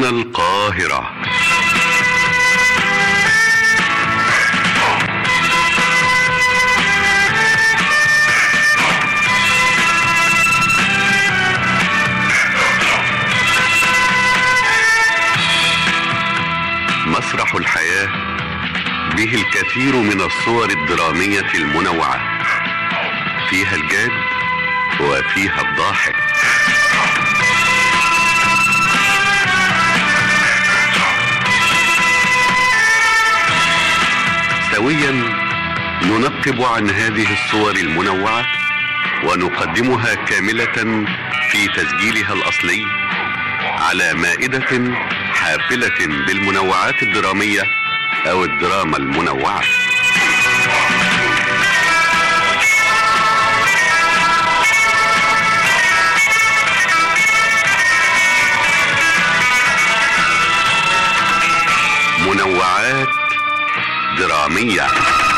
هنا القاهرة مسرح الحياة به الكثير من الصور الدرامية المنوعة فيها الجاد وفيها الضاحك سويا ننقب عن هذه الصور المنوعة ونقدمها كاملة في تسجيلها الأصلي على مائدة حافلة بالمنوعات الدرامية أو الدراما المنوعة منوعات درامية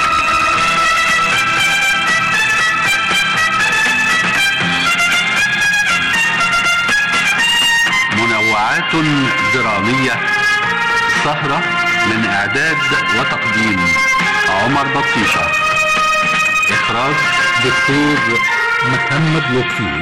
منوعات درامية سهرة من إعداد وتقديم عمر بطيشة إخراج دكتور محمد لطفي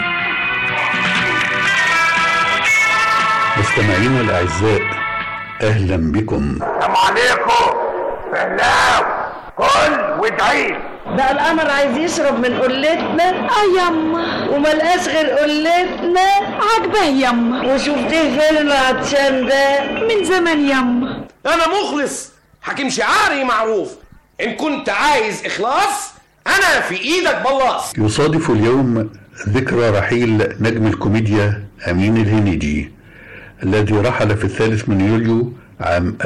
مستمعينا الأعزاء أهلا بكم السلام عليكم فهلاو كل وادعي بقى القمر عايز يشرب من قلتنا اه يما وملقاش غير قلتنا عجباه يما وشفتيه فين العطشان ده من زمان يما انا مخلص حكيم شعاري معروف ان كنت عايز اخلاص انا في ايدك بلاص يصادف اليوم ذكرى رحيل نجم الكوميديا أمين الهنيدي الذي رحل في الثالث من يوليو عام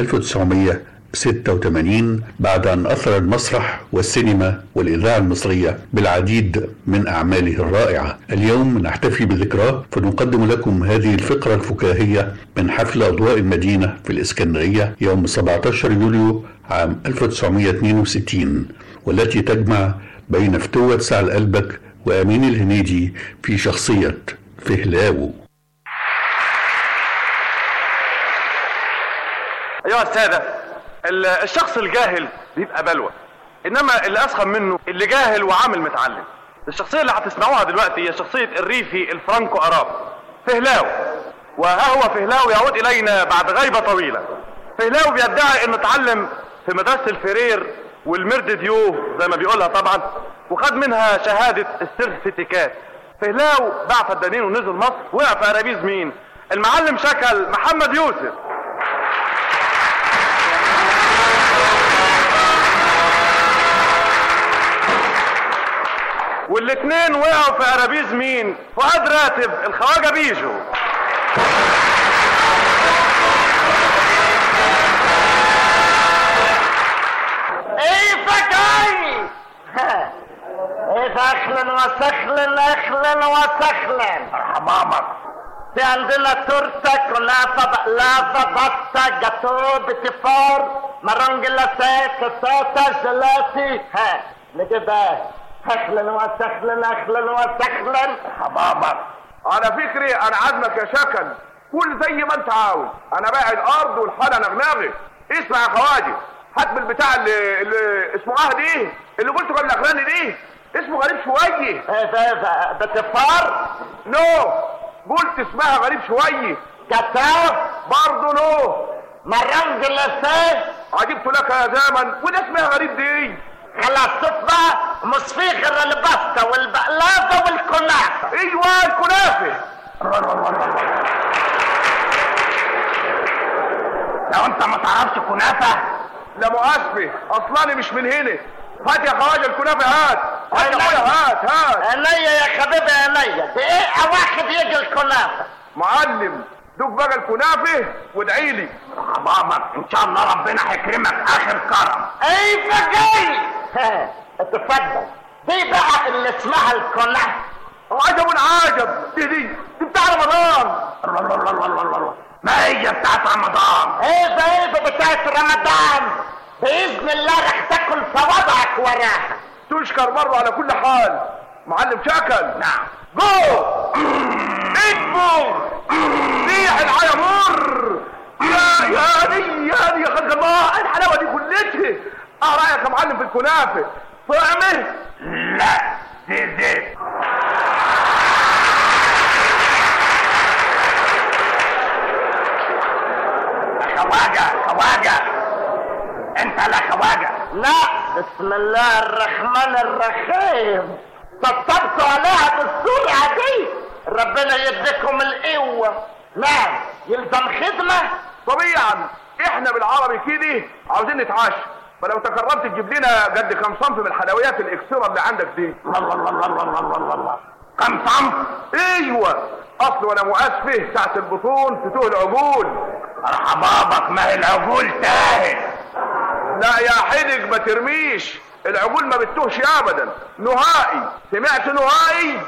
1986 بعد أن أثر المسرح والسينما والإذاعة المصرية بالعديد من أعماله الرائعة اليوم نحتفي بذكراه فنقدم لكم هذه الفقرة الفكاهية من حفل أضواء المدينة في الإسكندرية يوم 17 يوليو عام 1962 والتي تجمع بين فتوة سعد قلبك وأمين الهنيدي في شخصية فهلاو ايها السادة ال- الشخص الجاهل بيبقى بلوى انما اللي اسخن منه اللي جاهل وعامل متعلم الشخصية اللي هتسمعوها دلوقتي هي شخصية الريفي الفرانكو اراب فهلاو وها هو فهلاو يعود الينا بعد غيبة طويلة فهلاو بيدعي انه اتعلم في مدرسة الفرير والمرد ديو زي ما بيقولها طبعا وخد منها شهادة السيرتيفيكات فهلاو باع فدانين ونزل مصر وقع في ارابيز مين المعلم شكل محمد يوسف والاتنين وقعوا في ارابيز مين فؤاد راتب الخواجه بيجو ايه فكاي ايه اخلا وسخلا اخلا وسخلا مرحبا في عندنا تورته كنافه بقلافه بطه جاتو بتفار مرون جلاسيه كاساتا جلاتي ها نجيب ايه اهلا وسهلا اهلا وسهلا مرحبا على فكري انا عازمك يا شكل كل زي ما انت عاوز انا بايع الارض والحاله نغنغي اسمع يا خواجه هات من البتاع اللي, اللي اسمه عهد ايه اللي قلت قبل الاغاني دي اسمه غريب شويه ايه ده ده بتفار نو قلت اسمها غريب شويه جاتو برضه نو مرون جلاسيه عجبت لك يا زمن وده اسمها غريب دي خلاص شوف بقى مش في غير البسطة والبقلافة والكنافة ايوه الكنافه لو انت ما تعرفش كنافة لا مؤاسفه اصلاني مش من هنا هات يا خواجه الكنافه هات هات يا اخويا هات هات عينيا يا حبيبي عينيا دقيقة واحد يجي الكنافة معلم دوك بقى الكنافه وادعي لي بابا ان شاء الله ربنا هيكرمك اخر كرم اي فجاي اتفضل دي بقى اللي اسمها الكنافة عجب عجب دي دي دي بتاع رمضان ما هي بتاعت رمضان ايه ده ايه ده بتاعت رمضان باذن الله رح تاكل صوابعك وراها تشكر برضه على كل حال معلم شكل نعم جو اكبر ريح العيا مر اه رايك يا معلم في الكنافه طعمه لا زي زيت خواجة خواجة انت لا خواجة لا بسم الله الرحمن الرحيم طبطبتوا عليها بالسرعة دي ربنا يديكم القوة نعم يلزم خدمة طبيعا احنا بالعربي كده عاوزين نتعشى فلو تكرمت تجيب لنا قد كم صنف من الحلويات الاكسره اللي عندك دي الله الله الله الله الله الله الله كم صنف ايوه اصل وانا مؤسفه ساعه البطون فتوه العجول مرحبابك ما هي العقول تاهت لا يا حدق ما ترميش العجول ما بتتوهش ابدا نهائي سمعت نهائي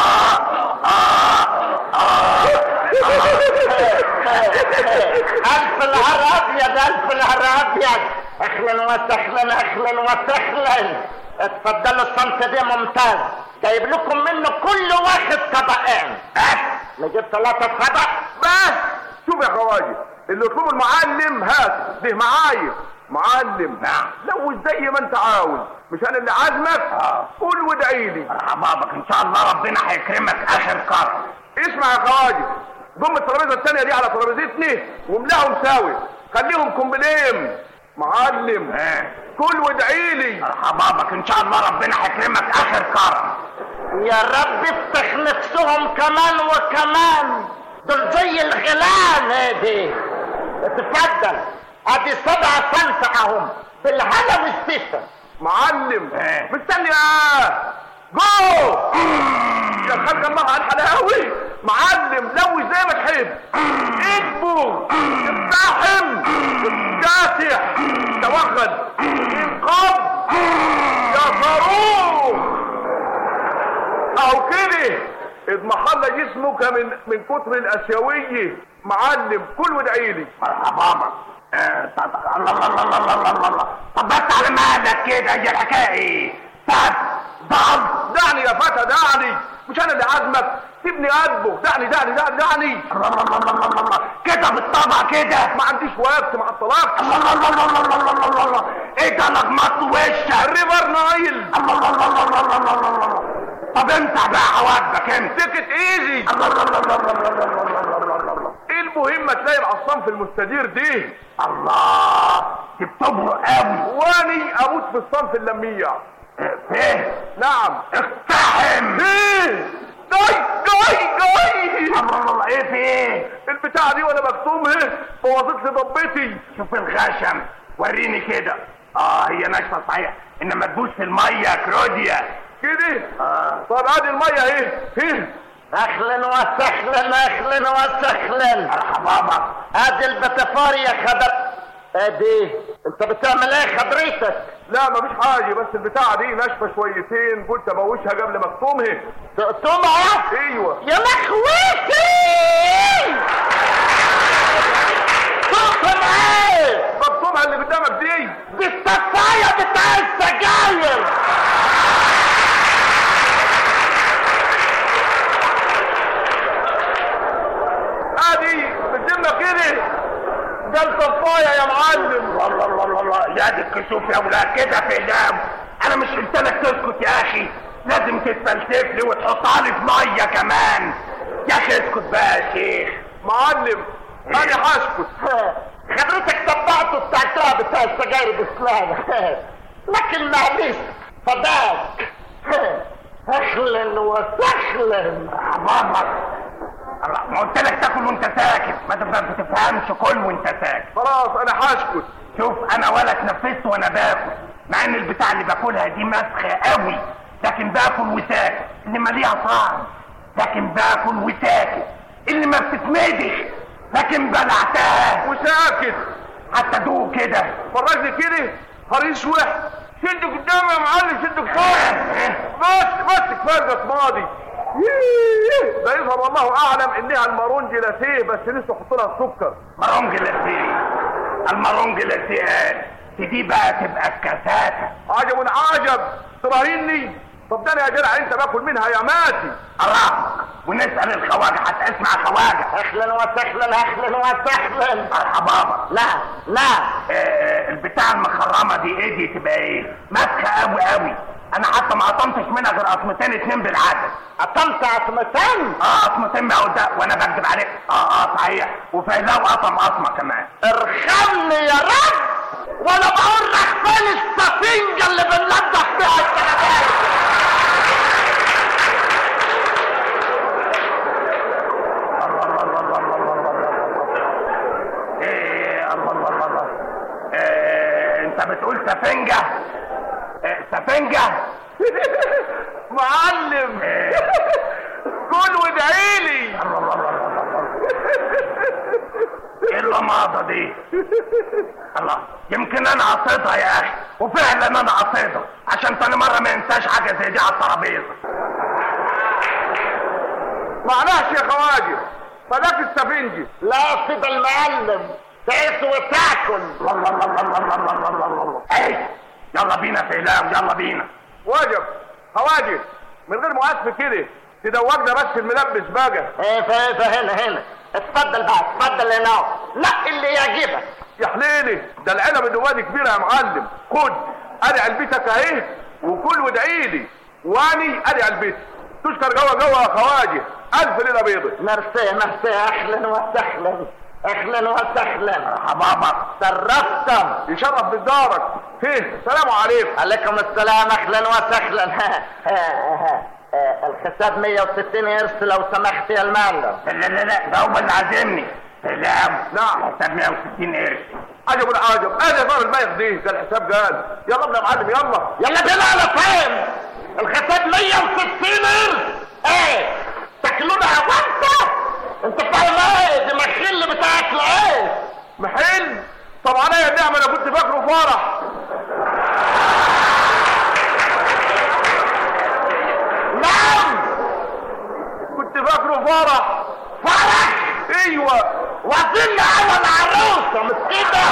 ألف نهار أبيض ألف نهار أبيض أهلا وسهلا أهلا وسهلا اتفضلوا الصنف ده ممتاز جايب لكم منه كل واحد طبقين بس نجيب ثلاثة طبق بس شوف يا خواجه اللي يطلبه المعلم هات ده معايا معلم نعم. لو زي ما انت عاوز مش انا اللي عازمك آه. قول وادعي لي مرحبابك ان شاء الله ربنا هيكرمك اخر كرم اسمع يا خواجه ضم الترابيزه الثانيه دي على ترابيزتنا واملاهم ساوي خليهم كومبليم معلم اه. كل وادعي لي مرحبابك ان شاء الله ربنا هيكرمك اخر كرم يا رب افتح نفسهم كمان وكمان دول زي الغلام هادي اتفضل ادي سبع صنف اهم بالهلا والسفر معلم اه. مستني اه جو يا خلق الله على الحلاوي معلم لوي زي ما تحب اكبر اقتحم كاسح توغل انقض يا صاروخ اهو كده اضمحل جسمك من من كتر الاسيويه معلم كل وادعي لي مرحبابك اه، طب- الله الله الله الله الله الله الله طب بس على مالك كده هي الحكايه ايه؟ سد ضرب دعني يا فتى دعني مش انا اللي عازمك سيبني قلبه دعني دعني دعني دعني الله الله الله الله الله الله كده بالطبع كده ما عنديش وقت مع الطلاق الله الله الله الله الله الله الله الله ايه ده لغمط وشك الريفر نايل الله الله الله الله الله الله الله الله طب امسح بقى حواجبك انت تكت ايزي الله الله الله الله الله الله الله الله الله الله الله ايه المهم تلاقي على الصنف المستدير دي الله دي بتبرق قوي واني اموت في الصنف اللميع فين نعم اقتحم ايه جاي جاي جاي الله الله الله ايه في ايه البتاعة دي وانا مكتوم ايه بوظت لي ضبتي شوف الغشم وريني كده اه هي ناشفه صحيح انما تبوس في الميه كروديا كده آه. طب ادي المية ايه ايه اهلا وسهلا اهلا وسهلا مرحبابك ادي البتفار يا خضر ادي انت بتعمل ايه خضريتك لا مفيش حاجة بس البتاعة دي ناشفة شويتين قلت ابوشها قبل ما اكتمها تقطمها ايوه يا مخوتي تقطم ايه مكتومها اللي قدامك دي دي الصفايه بتاع السجاير ادي بالذمة كده ده الصفاية يا معلم الله الله الله الله الله يا دي الكسوف يا ولاد كده في ايدام انا مش قلت لك تسكت يا اخي لازم تتفلسف لي وتحطها لي في ميه كمان يا اخي اسكت بقى يا شيخ معلم انا هسكت خبرتك طبعته بتاعتها بتاع السجاير بسلام لكن معلش فداك اهلا وسهلا مرحبابك الله ما قلت لك تاكل وانت ساكت ما تبقى بتفهمش كل وانت ساكت خلاص انا هسكت شوف انا ولا اتنفست وانا باكل مع ان البتاع اللي باكلها دي مسخه قوي لكن باكل وساكت انما ليها طعم لكن باكل وساكت اللي ما بتتمدح لكن بلعتها وساكت حتى دوق كده فرجني كده هريس واحد شد قدامي يا معلم شد قدامي بس بس كفايه ده ماضي ده يظهر والله اعلم انها المارون جيلاتيه بس لسه حط لها السكر مرونج لاسيه المرونج لاسيه دي بقى تبقى الكساتة عجب عجب تراهني طب ده انا يا جدع انت باكل منها يا ماتي قربك ونسأل الخواجة هتسمع خواجة اهلا وسهلا اهلا وسهلا مرحبابك لا لا آه، البتاع البتاع المخرمه دي ايه دي تبقى ايه ماسكه قوي قوي انا حتى ما قطمتش منها غير قطمتين اتنين بالعدد قطمت عصمتين اه قطمتين بقى قدام وانا بكذب عليك اه اه صحيح وفايزاه قطم قطمه كمان ارحمني يا رب وانا بقول لك فين السفنجة اللي بنلدح بيها الكنبات ايه الله الله الله الله إيه انت بتقول سفنجة إيه سفنجة معلم كل وادعي لي الله الله الله الله الله ايه اللماضة دي الله يمكن انا عصيتها يا اخي وفعلا انا عصيتها عشان تاني مرة ما انساش حاجة زي دي على الترابيزة معناش يا خواجه فداك السفنجي لا يا سيد المعلم تعيش وتاكل الله الله الله الله الله الله الله الله الله ايه يلا بينا في إله يلا بينا واجب خواجه من غير مؤاسفة كده تدوجنا بس الملبس بقى ايه فايه هنا هنا اتفضل بقى اتفضل هنا نقي اللي يعجبك يا حليلي ده العلب الدوادي كبيرة يا معلم خد ادي علبتك اهي وكل وادعي لي واني ادي علبتي تشكر جوا جوا يا خواجه الف ليله بيضه ميرسي ميرسي اهلا وسهلا اهلا وسهلا حبابك شرفتم يشرف بدارك فيه سلام عليكم عليكم السلام اهلا وسهلا الحساب 160 قرش لو سمحت يا المعلم لا لا لا ده هو اللي عازمني سلام نعم. حساب 160 قرش عجب العجب ادي دار الميخ دي ده الحساب قال يلا ابن يا معلم يلا يلا بينا على فين الحساب 160 قرش ايه تاكلونها وانت انت فاهم ايه دي مخل بتاعك ايه محل طب عليا النعمه انا كنت فاكره فرح نعم كنت فاكره فرح فرح ايوه وصلنا على العروسه مش كده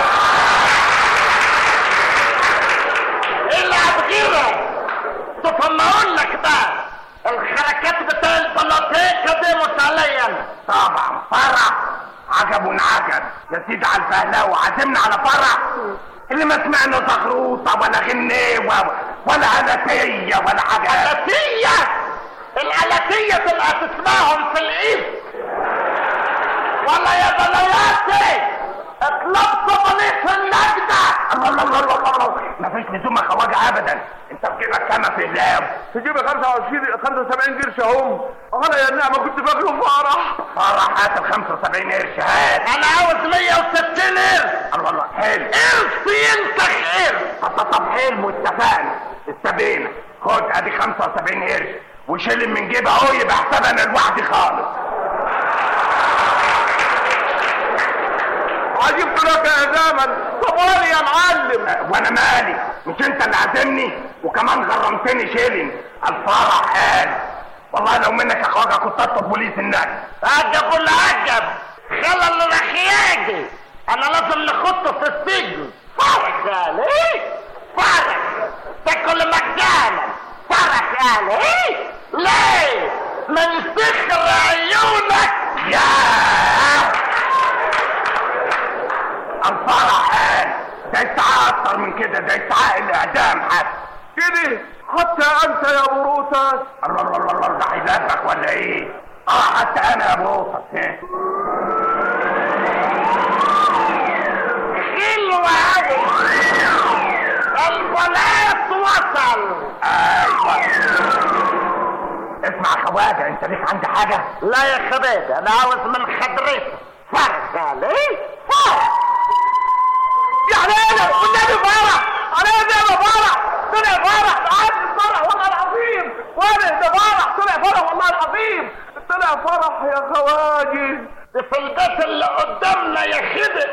ايه اللي هتغيرك شوف اما اقول لك بقى الحركات بتاع البلاطيكه دي مش عليا انا طبعا فرح عجب ونعجب يا سيدي على الفهلاوة عازمنا على فرح اللي ما سمعنا زغروطة ولا غنيوة ولا علتية ولا حاجة الالاتيه الالاتيه تبقى تسمعهم في الايد ولا يا بلاياتي اطلب صبنية النجدة الله الله الله الله الله الله مفيش لزوم يا خواجة ابدا انت بكده كما في اللاب تجيب 25 75 قرش اهم انا يا النعمه كنت فاكره فرح فرح هات ال 75 قرش هات انا عاوز 160 قرش الله الله حلو قرش ينتخ قرش طب طب حلو اتفقنا استبينا خد ادي 75 قرش وشيل من جيبي اهو يبقى حساب انا لوحدي خالص عجبت لك يا زمن طب وأنا يا معلم وانا مالي مش انت اللي عازمني وكمان غرمتني شيلن الفرح قال والله لو منك يا خواجه كنت اطلب بوليس النجم عجب ولا عجب خلى الرخياجي انا لازم نخطه في السجن فرح قال ايه فرح تاكل مجانا فرح قال ايه ليه من سخر عيونك ياه الفرح قال ده يستحق اكتر من كده ده يستحق الاعدام حتى كده حتى انت يا بروتس الله الله الله الله ده هيذبك ولا ايه اه حتى انا يا بروسس إيه؟ حلوة أوي البلاط وصل ايوه اسمع يا خواجه انت ليك عندي حاجه لا يا خبيث انا عاوز من خضرتك فرح قال ايه فرح يا حليلة والنبي فرح عليا ده فرح طلع فرح عاد فرح والله العظيم وانا ده فرح طلع فرح والله العظيم طلع فرح يا خواجه دي في البيت اللي قدامنا يا خبث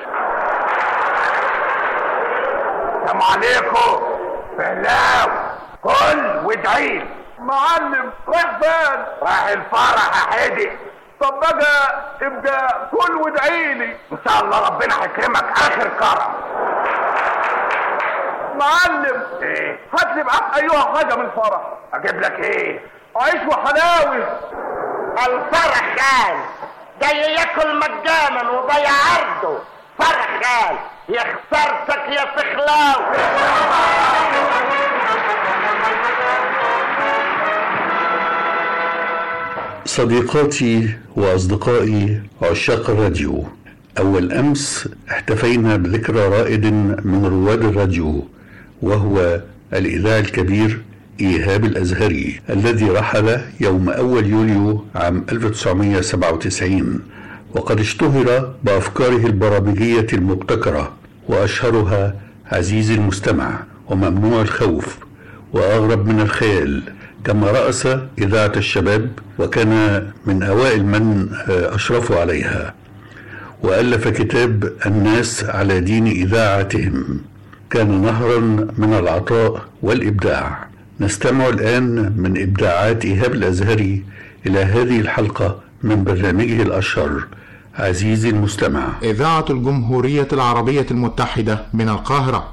السلام عليكم فهلاو كل وادعي معلم رايح فين راح الفرح يا حدي طب بقى ابقى كل وادعي لي ان شاء الله ربنا هيكرمك اخر كرم معلم ايه هات لي معاك ايها حاجه من الفرح اجيب لك ايه عيش وحلاوي الفرح قال جاي ياكل مجانا وضيع عرضه فرح عيال يا خسارتك يا فخلاوي صديقاتي وأصدقائي عشاق الراديو أول أمس احتفينا بذكرى رائد من رواد الراديو وهو الإذاعي الكبير إيهاب الأزهري الذي رحل يوم أول يوليو عام 1997 وقد اشتهر بأفكاره البرامجية المبتكرة وأشهرها عزيزي المستمع وممنوع الخوف وأغرب من الخيال كما رأس إذاعة الشباب وكان من أوائل من أشرفوا عليها وألف كتاب الناس على دين إذاعتهم كان نهرا من العطاء والإبداع نستمع الآن من إبداعات إيهاب الأزهري إلى هذه الحلقة من برنامجه الأشهر عزيزي المستمع إذاعة الجمهورية العربية المتحدة من القاهرة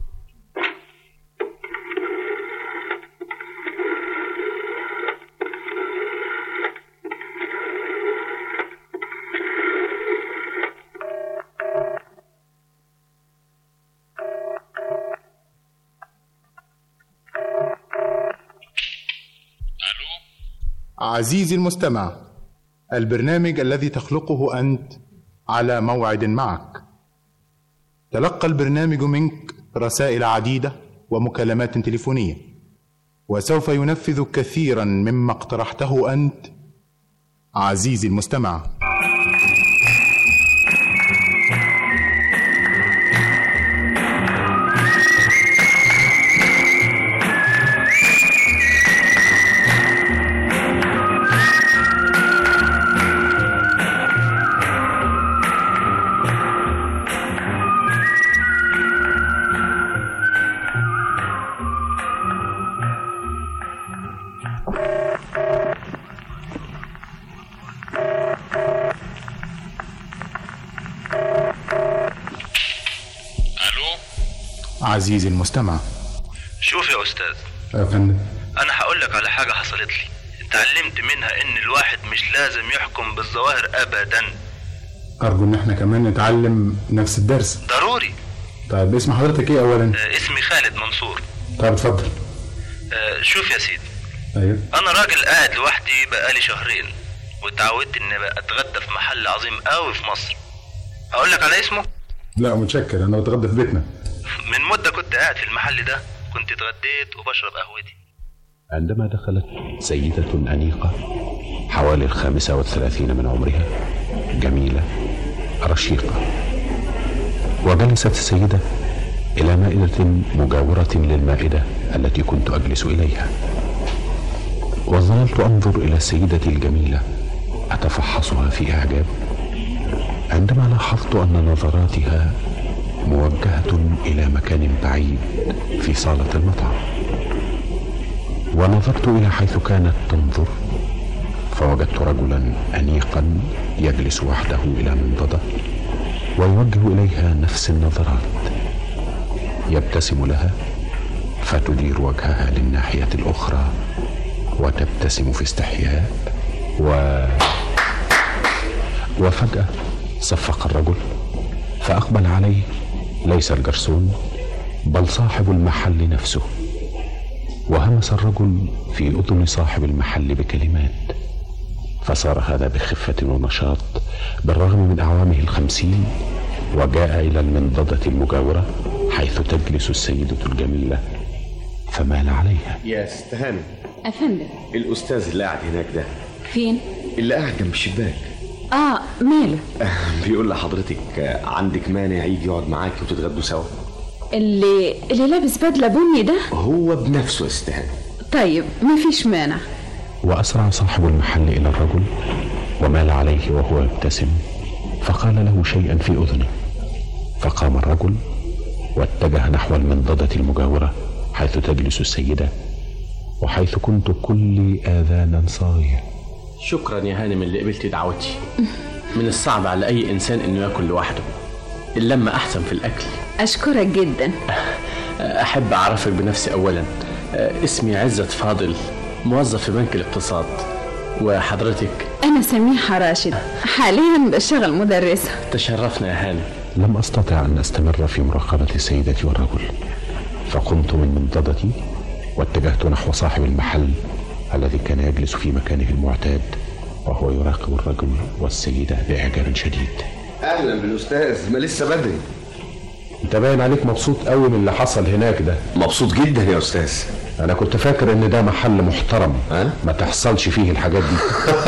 عزيزي المستمع البرنامج الذي تخلقه انت على موعد معك تلقى البرنامج منك رسائل عديده ومكالمات تليفونيه وسوف ينفذ كثيرا مما اقترحته انت عزيزي المستمع عزيزي المستمع شوف يا استاذ يا فندم انا هقول لك على حاجه حصلت لي اتعلمت منها ان الواحد مش لازم يحكم بالظواهر ابدا ارجو ان احنا كمان نتعلم نفس الدرس ضروري طيب اسم حضرتك ايه اولا آه اسمي خالد منصور طيب اتفضل آه شوف يا سيدي ايوه انا راجل قاعد لوحدي بقالي شهرين واتعودت اني بقى اتغدى في محل عظيم قوي في مصر اقول لك على اسمه لا متشكر انا بتغدى في بيتنا من مده كنت قاعد في المحل ده كنت اتغديت وبشرب قهوتي عندما دخلت سيدة أنيقة حوالي الخامسة والثلاثين من عمرها جميلة رشيقة وجلست السيدة إلى مائدة مجاورة للمائدة التي كنت أجلس إليها وظللت أنظر إلى السيدة الجميلة أتفحصها في إعجاب عندما لاحظت أن نظراتها موجهة إلى مكان بعيد في صالة المطعم ونظرت إلى حيث كانت تنظر فوجدت رجلا أنيقا يجلس وحده إلى منضدة ويوجه إليها نفس النظرات يبتسم لها فتدير وجهها للناحية الأخرى وتبتسم في استحياء و وفجأة صفق الرجل فأقبل عليه ليس الجرسون بل صاحب المحل نفسه وهمس الرجل في اذن صاحب المحل بكلمات فصار هذا بخفه ونشاط بالرغم من اعوامه الخمسين وجاء الى المنضده المجاوره حيث تجلس السيده الجميله فمال عليها يا ست هانم أفندم الاستاذ اللي قاعد هناك ده فين؟ اللي قاعد جنب الشباك آه ماله؟ بيقول لحضرتك آه، عندك مانع يجي يقعد معاكي وتتغدوا سوا اللي اللي لابس بدلة بني ده؟ هو بنفسه يا ست هانم طيب مفيش مانع واسرع صاحب المحل الى الرجل ومال عليه وهو يبتسم فقال له شيئا في اذنه فقام الرجل واتجه نحو المنضده المجاوره حيث تجلس السيده وحيث كنت كلي اذانا صاغيه شكرا يا هانم اللي قبلتي دعوتي من الصعب على اي انسان انه ياكل لوحده اللمه احسن في الاكل أشكرك جدا احب اعرفك بنفسي اولا آه، اسمي عزت فاضل موظف في بنك الاقتصاد وحضرتك أنا سميحة راشد حاليا بشتغل مدرسة تشرفنا يا هانم لم أستطع أن أستمر في مراقبة السيدة والرجل فقمت من منضدتي واتجهت نحو صاحب المحل الذي كان يجلس في مكانه المعتاد وهو يراقب الرجل والسيدة بإعجاب شديد اهلا بالاستاذ ما لسه بدري انت باين عليك مبسوط قوي من اللي حصل هناك ده مبسوط جدا يا استاذ انا كنت فاكر ان ده محل محترم أه؟ ما تحصلش فيه الحاجات دي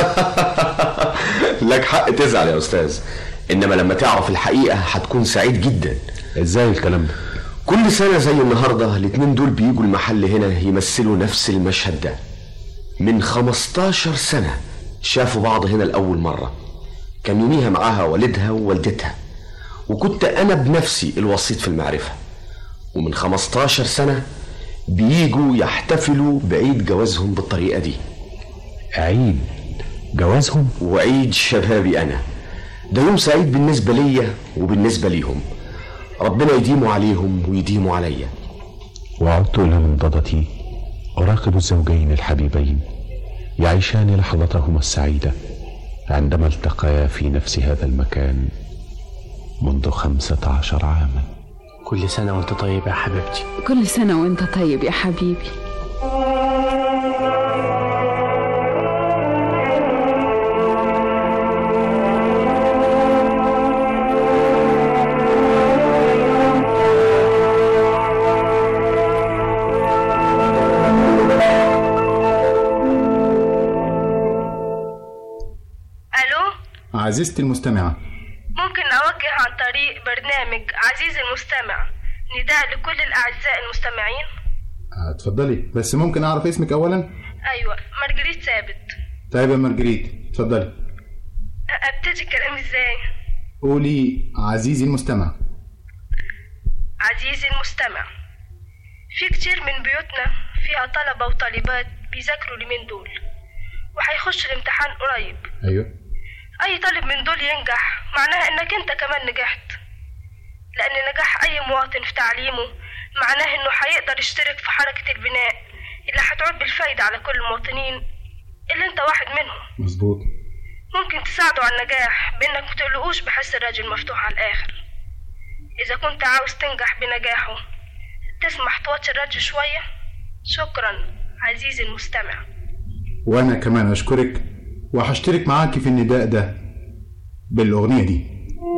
لك حق تزعل يا استاذ انما لما تعرف الحقيقه هتكون سعيد جدا ازاي الكلام ده كل سنه زي النهارده الاتنين دول بيجوا المحل هنا يمثلوا نفس المشهد ده من 15 سنه شافوا بعض هنا لاول مره كان يوميها معاها والدها ووالدتها وكنت انا بنفسي الوسيط في المعرفه ومن 15 سنه بيجوا يحتفلوا بعيد جوازهم بالطريقه دي عيد جوازهم وعيد شبابي انا ده يوم سعيد بالنسبه ليا وبالنسبه ليهم ربنا يديمه عليهم ويديمه عليا وعدت الى منضدتي اراقب الزوجين الحبيبين يعيشان لحظتهما السعيده عندما التقيا في نفس هذا المكان منذ خمسة عشر عاما كل سنة وانت طيب يا حبيبتي كل سنة وانت طيب يا حبيبي الو عزيزتي المستمعة ممكن اوجه عن طريق برنامج عزيزي المستمع نداء لكل الاعزاء المستمعين آه، اتفضلي بس ممكن اعرف اسمك اولا ايوه مارجريت ثابت طيب يا مارجريت اتفضلي ابتدي كلامي ازاي قولي عزيزي المستمع عزيزي المستمع في كتير من بيوتنا فيها طلبة وطالبات بيذاكروا اليومين دول وهيخش الامتحان قريب ايوه اي طالب من دول ينجح معناها انك انت كمان نجحت لان نجاح اي مواطن في تعليمه معناه انه هيقدر يشترك في حركة البناء اللي هتعود بالفايدة على كل المواطنين اللي انت واحد منهم مظبوط ممكن تساعده على النجاح بانك متقلقوش بحس الراجل مفتوح على الاخر اذا كنت عاوز تنجح بنجاحه تسمح توطي الراديو شوية شكرا عزيزي المستمع وانا كمان اشكرك وهشترك معاكي في النداء ده بالاغنية دي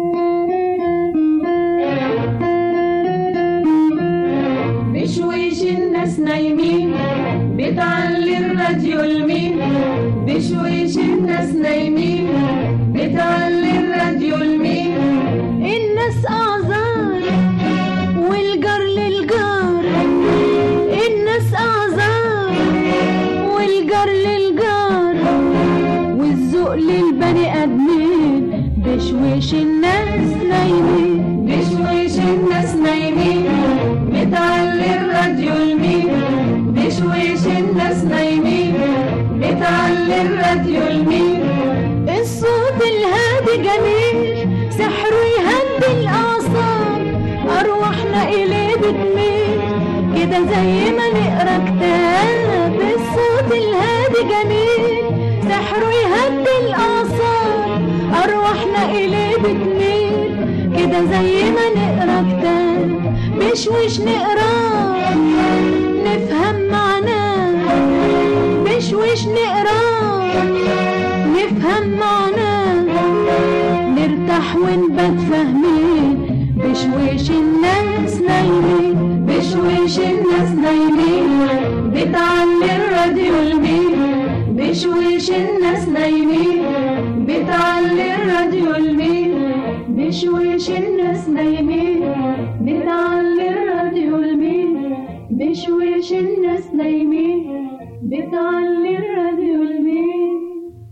بشويش الناس نايمين بتعلي الراديو لمين بشويش الناس نايمين بتعلي الراديو لمين الناس أعذار والجار للجار الناس أعذار والجار للجار والذوق للبني آدمين بشويش الناس نايمين بشويش الناس نايمين بتعلي الراديو لمين بشويش الناس نايمين بتعلي الراديو لمين الصوت الهادي جميل سحره يهدي الأعصاب أرواحنا إليه بتميل كده زي ما نقرا كتاب الصوت الهادي جميل سحره يهدي الأعصاب أرواحنا إليه بتميل كده زي ما نقرا كتاب مش وش نقراه نفهم معناه مش وش نقراه نفهم معناه نرتاح ونبات فاهمين بشويش الناس نايمين بشويش الناس نايمين بتعلي الراديو لمين بشويش الناس نايمين بتعلي الراديو لمين بشويش الناس نايمين بتعلي الراديو لمين بشويش الناس نايمين بتعلي الراديو لمين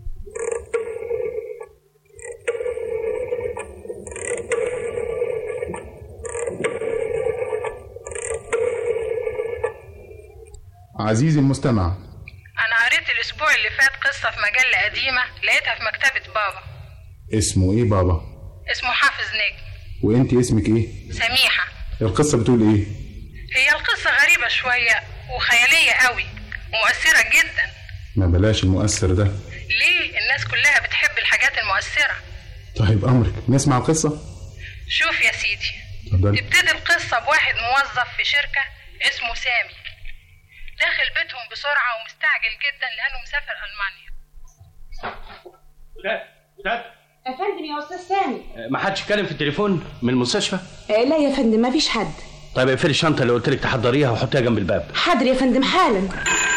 عزيزي المستمع أنا قريت الأسبوع اللي فات قصة في مجلة قديمة لقيتها في مكتبة بابا اسمه ايه بابا اسمه حافظ نجم وانت اسمك ايه سميحة القصة بتقول ايه هي القصة غريبة شوية وخيالية قوي ومؤثرة جدا ما بلاش المؤثر ده ليه الناس كلها بتحب الحاجات المؤثرة طيب امرك نسمع القصة شوف يا سيدي اتفضل تبتدي القصة بواحد موظف في شركة اسمه سامي داخل بيتهم بسرعة ومستعجل جدا لأنه مسافر ألمانيا يا فندم يا استاذ سامي ما حدش اتكلم في التليفون من المستشفى آه، لا يا فندم ما فيش حد طيب اقفلي الشنطه اللي قلت لك تحضريها وحطيها جنب الباب حاضر يا فندم حالا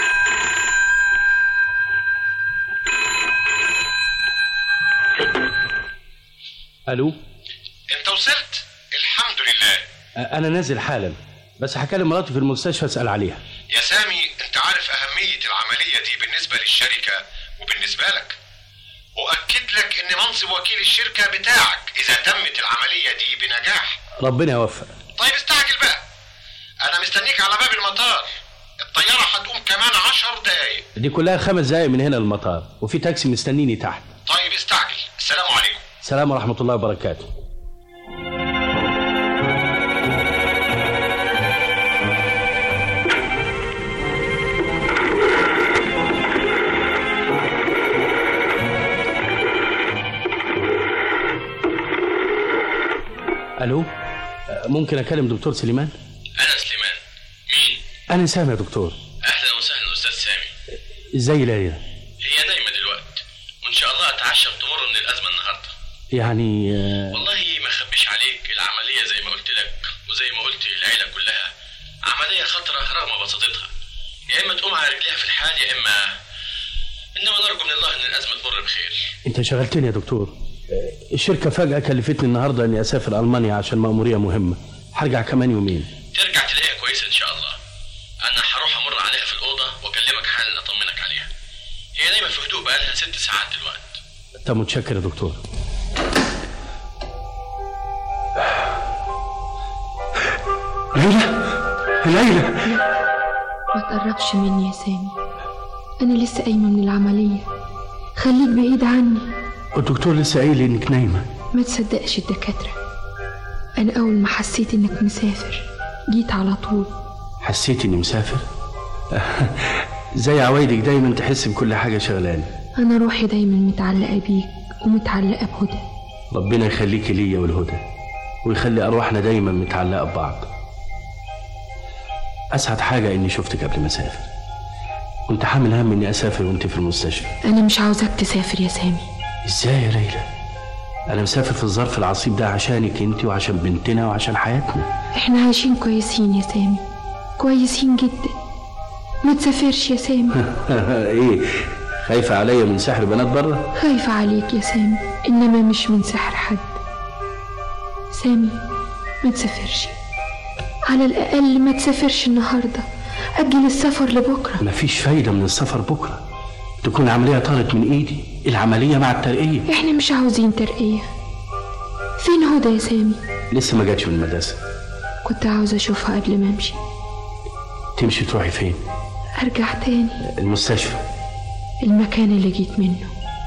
الو انت وصلت الحمد لله أ- انا نازل حالا بس هكلم مراتي في المستشفى اسال عليها يا سامي انت عارف اهمية العملية دي بالنسبة للشركة وبالنسبة لك اؤكد لك ان منصب وكيل الشركة بتاعك اذا تمت العملية دي بنجاح ربنا يوفق طيب استعجل بقى انا مستنيك على باب المطار الطيارة هتقوم كمان عشر دقايق دي كلها خمس دقايق من هنا للمطار وفي تاكسي مستنيني تحت طيب استعجل السلام عليكم السلام ورحمه الله وبركاته الو أه، ممكن اكلم دكتور سليمان انا سليمان مين انا سامع يا دكتور اهلا وسهلا استاذ سامي ازاي ليلى هي نايمه دلوقتي وان شاء الله اتعشى بتمر من الازمه النهارده يعني آه، والله ما اخبيش عليك العمليه زي ما قلت لك وزي ما قلت العيله كلها عمليه خطره رغم بساطتها يا اما تقوم على رجليها في الحال يا اما انما نرجو من الله ان الازمه تمر بخير انت شغلتني يا دكتور آه، الشركه فجاه كلفتني النهارده اني اسافر المانيا عشان ماموريه مهمه هرجع كمان يومين ترجع تلاقيها كويسه ان شاء الله انا هروح امر عليها في الاوضه واكلمك حالا اطمنك عليها هي نايمه في هدوء بقالها ست ساعات دلوقتي طب متشكر يا دكتور ليلى ليلى ما تقربش مني يا سامي أنا لسه قايمة من العملية خليك بعيد عني الدكتور لسه قايل لي انك نايمه ما تصدقش الدكاترة أنا أول ما حسيت إنك مسافر جيت على طول حسيت اني مسافر زي عوايدك دايما تحس بكل حاجه شغلانه أنا روحي دايما متعلقة بيك ومتعلقة بهدى ربنا يخليكي ليا والهدى ويخلي ارواحنا دايما متعلقه ببعض اسعد حاجه اني شفتك قبل ما اسافر كنت حامل هم اني اسافر وانت في المستشفى أنا مش عاوزاك تسافر يا سامي ازاي يا ليلى انا مسافر في الظرف العصيب ده عشانك انت وعشان بنتنا وعشان حياتنا إحنا عايشين كويسين يا سامي كويسين جدا ما تسافرش يا سامي ايه خايفه عليا من سحر بنات بره خايفة عليك يا سامي إنما مش من سحر حد سامي ما تسافرش على الأقل ما تسافرش النهاردة أجل السفر لبكرة مفيش فايده من السفر بكره تكون عمليه طارت من ايدي العمليه مع الترقيه إحنا مش عاوزين ترقية فين هدى يا سامي لسه ما جاتش من المدرسه كنت عاوزة أشوفها قبل ما أمشي تمشي تروحي فين أرجع تاني المستشفى المكان اللي جيت منه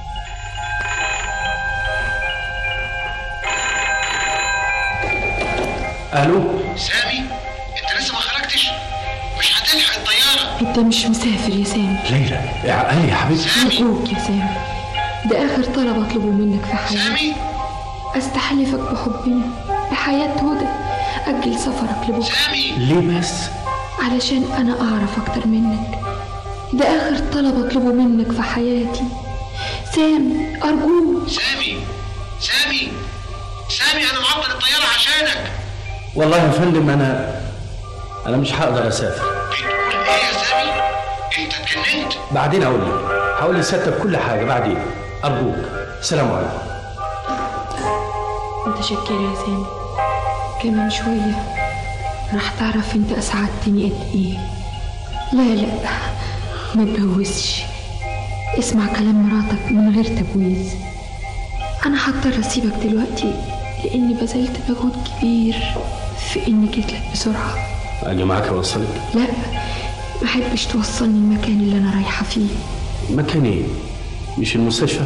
الو سامي انت لسه ما خرجتش مش هتلحق الطيارة أنت مش مسافر يا سامي ليلى عقلي يا حبيبتي أرجوك يا سامي ده آخر طلب أطلبه منك في حياتي سامي أستحلفك بحبنا بحياة هدى أجل سفرك لبكرة سامي ليه بس علشان أنا أعرف أكتر منك ده آخر طلب أطلبه منك في حياتي سامي أرجوك سامي سامي سامي انا معطل الطيارة عشانك والله يا فندم انا انا مش هقدر اسافر بتقول ايه يا سامي انت اتجننت بعدين اقول لك هقول لستك كل حاجه بعدين ارجوك السلام عليكم متشكرة يا سامي كمان شوية راح تعرف انت أسعدتني قد ايه لا لا ما تبوسش اسمع كلام مراتك من غير تبويز أنا هضطر أسيبك دلوقتي لأني بذلت مجهود كبير في إني جيت لك بسرعة اجي معاك اوصلك لا ما أحبش توصلني المكان اللي أنا رايحة فيه مكان ايه مش المستشفى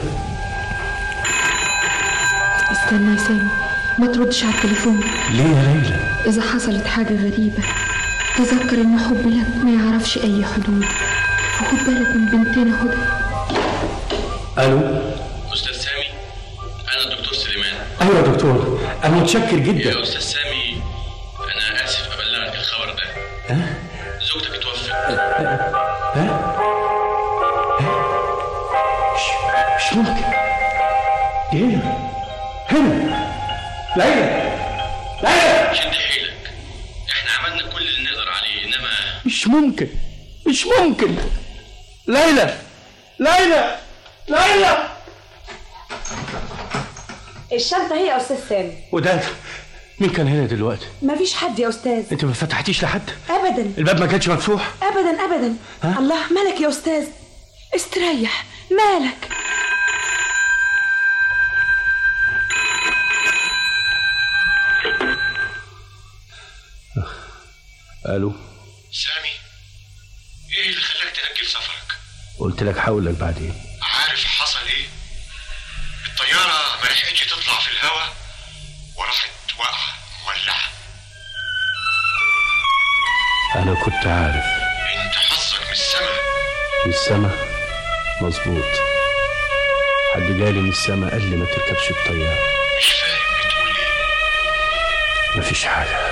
استنى يا سامي ما تردش على التليفون ليه يا ليلى إذا حصلت حاجة غريبة تذكر إن حبي لك ما يعرفش أي حدود وخد بالك من بنتنا هدى الو استاذ سامي انا الدكتور سليمان ايوه يا دكتور انا متشكر جدا يا استاذ سامي انا اسف ابلغك الخبر ده ها زوجتك توفت ها مش ممكن دي هنا هنا ليلى ليلى شد حيلك احنا عملنا كل اللي نقدر عليه انما مش ممكن مش ممكن ليلى ليلى ليلى الشنطة هي يا أستاذ سامي وده مين كان هنا دلوقتي مفيش حد يا أستاذ انت ما فتحتيش لحد أبدا الباب ما كانش مفتوح أبدا أبدا ها؟ الله مالك يا أستاذ استريح مالك الو سامي ايه اللي خلاك تأجل سفرك قلت لك هقول لك بعدين عارف حصل ايه الطيارة ما لحقتش تطلع في الهواء وراحت واقعة مولعة انا كنت عارف انت حظك من السما من السما مظبوط حد جالي من السما قال لي ما تركبش الطياره مش فاهم بتقول ايه مفيش حاجه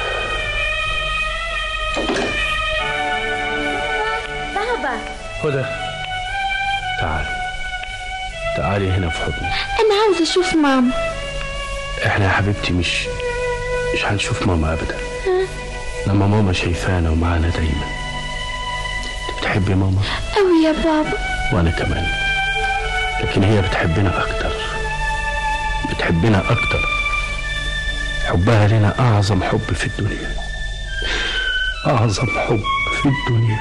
بابا هدى تعال تعالي هنا في حضني أنا عاوزة أشوف ماما احنا يا حبيبتي مش مش هنشوف ماما ابدا لما ماما شايفانا ومعانا دايما انت بتحبي ماما أوي يا بابا وانا كمان لكن هي بتحبنا اكتر بتحبنا اكتر حبها لنا اعظم حب في الدنيا اعظم حب في الدنيا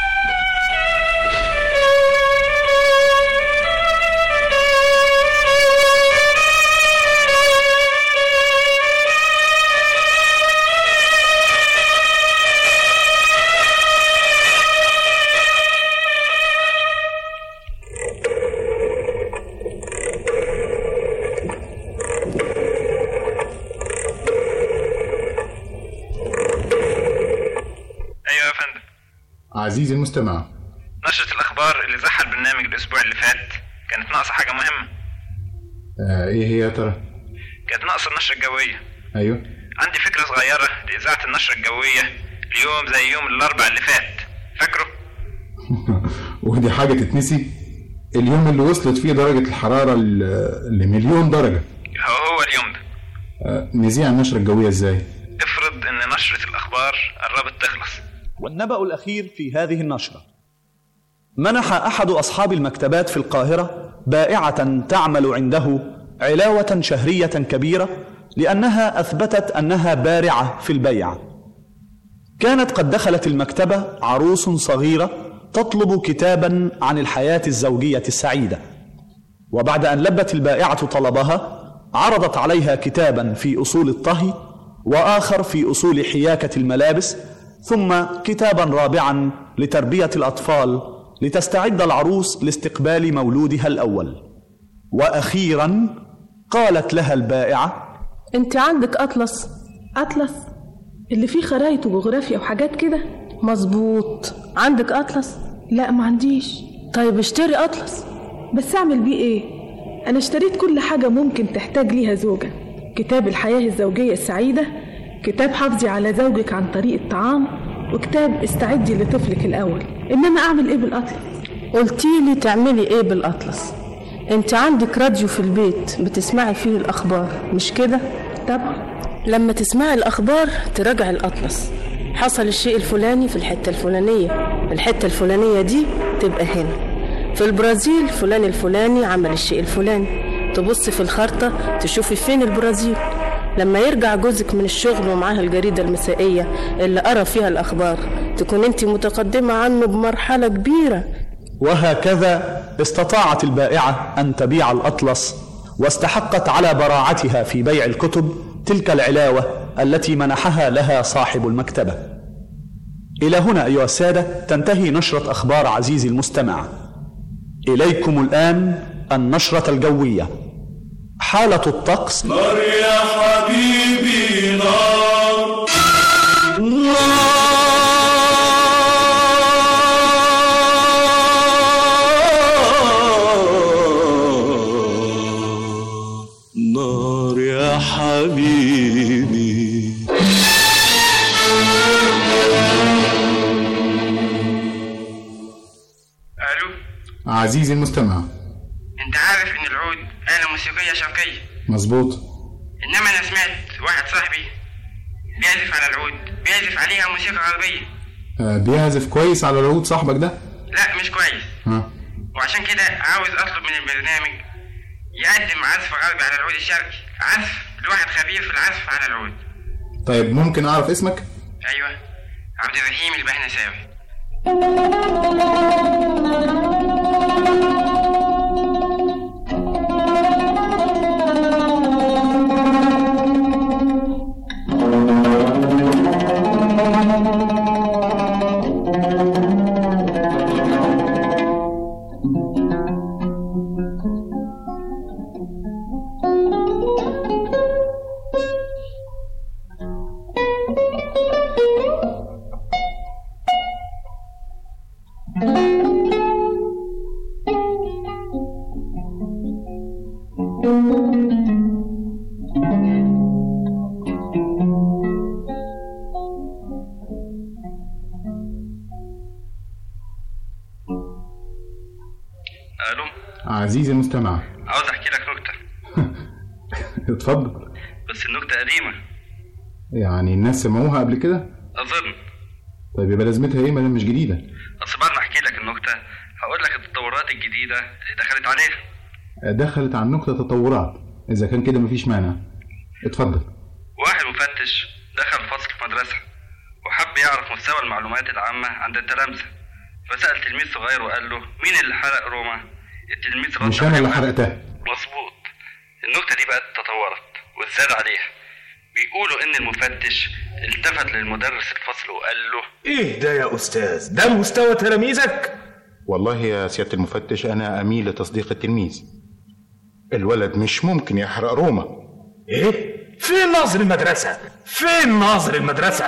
ايوه يا فندم عزيزي المستمع نشرة الاخبار اللي زحى البرنامج الاسبوع اللي فات كانت ناقصة حاجة مهمة آه ايه هي يا ترى كانت ناقصة النشرة الجوية ايوه عندي فكرة صغيرة لإذاعة النشرة الجوية ليوم زي يوم الأربع اللي فات فاكره؟ ودي حاجة تتنسي اليوم اللي وصلت فيه درجة الحرارة ل- لمليون درجة هو هو اليوم ده آه نذيع النشرة الجوية ازاي افرض إن نشرة الأخبار قربت تخلص والنبأ الأخير في هذه النشرة منح أحد أصحاب المكتبات في القاهرة بائعة تعمل عنده علاوة شهرية كبيرة لأنها أثبتت أنها بارعة في البيع كانت قد دخلت المكتبة عروس صغيرة تطلب كتابا عن الحياة الزوجية السعيدة وبعد أن لبت البائعة طلبها عرضت عليها كتابا في أصول الطهي وآخر في أصول حياكة الملابس ثم كتابا رابعا لتربية الأطفال لتستعد العروس لاستقبال مولودها الأول وأخيرا قالت لها البائعة انت عندك اطلس اطلس اللي فيه خرايط وجغرافيا وحاجات كده مظبوط عندك اطلس لا ما عنديش طيب اشتري اطلس بس اعمل بيه ايه انا اشتريت كل حاجه ممكن تحتاج ليها زوجه كتاب الحياه الزوجيه السعيده كتاب حافظي على زوجك عن طريق الطعام وكتاب استعدي لطفلك الاول انما اعمل ايه بالاطلس قلتيلي تعملي ايه بالاطلس انت عندك راديو في البيت بتسمعي فيه الاخبار مش كده طبعا لما تسمعي الاخبار تراجعي الاطلس حصل الشيء الفلاني في الحته الفلانيه الحته الفلانيه دي تبقى هنا في البرازيل فلان الفلاني عمل الشيء الفلاني تبصي في الخارطه تشوفي فين البرازيل لما يرجع جوزك من الشغل ومعاه الجريدة المسائية اللي قرا فيها الأخبار تكون أنت متقدمة عنه بمرحلة كبيرة وهكذا استطاعت البائعة أن تبيع الأطلس واستحقت على براعتها في بيع الكتب تلك العلاوة التي منحها لها صاحب المكتبة. إلى هنا أيها السادة تنتهي نشرة أخبار عزيزي المستمع. إليكم الآن النشرة الجوية. حالة الطقس نار يا حبيبي نار نار نار يا حبيبي عزيزي المستمع انت عارف ان العود آلة موسيقية شرقية مظبوط انما انا سمعت واحد صاحبي بيعزف على العود بيعزف عليها موسيقى غربية آه، بيعزف كويس على العود صاحبك ده لا مش كويس ها وعشان كده عاوز اطلب من البرنامج يقدم عزف غربي على العود الشرقي عزف لواحد خبير في العزف على العود طيب ممكن اعرف اسمك ايوه عبد الرحيم البهنساوي الو عزيزي المستمع عاوز احكي لك نكتة اتفضل بس النكتة قديمة يعني الناس سمعوها قبل كده اظن طيب يبقى لازمتها ايه ما دام مش جديده بس بعد ما احكي لك النكتة هقول لك التطورات الجديدة اللي دخلت عليها دخلت على النكته تطورات اذا كان كده مفيش مانع اتفضل واحد مفتش دخل فصل في مدرسة وحب يعرف مستوى المعلومات العامة عند التلامذة فسأل تلميذ صغير وقال له مين اللي حرق روما؟ التلميذ رد مش انا عليه اللي وقال- حرقتها مظبوط النكتة دي بقت تطورت واتزاد عليها بيقولوا إن المفتش التفت للمدرس الفصل وقال له ايه ده يا استاذ ده مستوى تلاميذك والله يا سيادة المفتش أنا أميل لتصديق التلميذ الولد مش ممكن يحرق روما ايه فين ناظر المدرسة فين ناظر المدرسة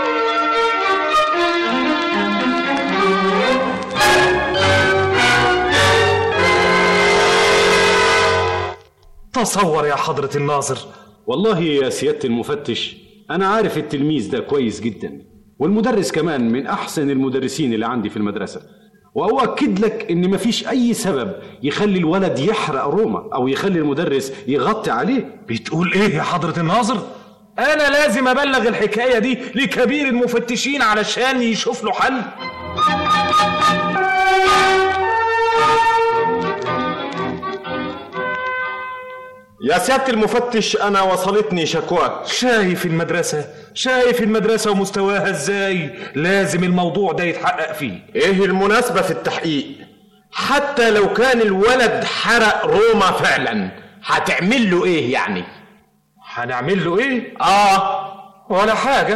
تصور يا حضرة الناظر والله يا سيادة المفتش أنا عارف التلميذ ده كويس جدا والمدرس كمان من أحسن المدرسين اللي عندي في المدرسة وأؤكد لك إن مفيش أي سبب يخلي الولد يحرق روما أو يخلي المدرس يغطي عليه بتقول ايه يا حضرة الناظر انا لازم ابلغ الحكاية دي لكبير المفتشين علشان يشوف له حل يا سيادة المفتش أنا وصلتني شكواك شايف المدرسة شايف المدرسة ومستواها ازاي لازم الموضوع ده يتحقق فيه إيه المناسبة في التحقيق حتى لو كان الولد حرق روما فعلا هتعمل له إيه يعني هنعمل له ايه آه ولا حاجة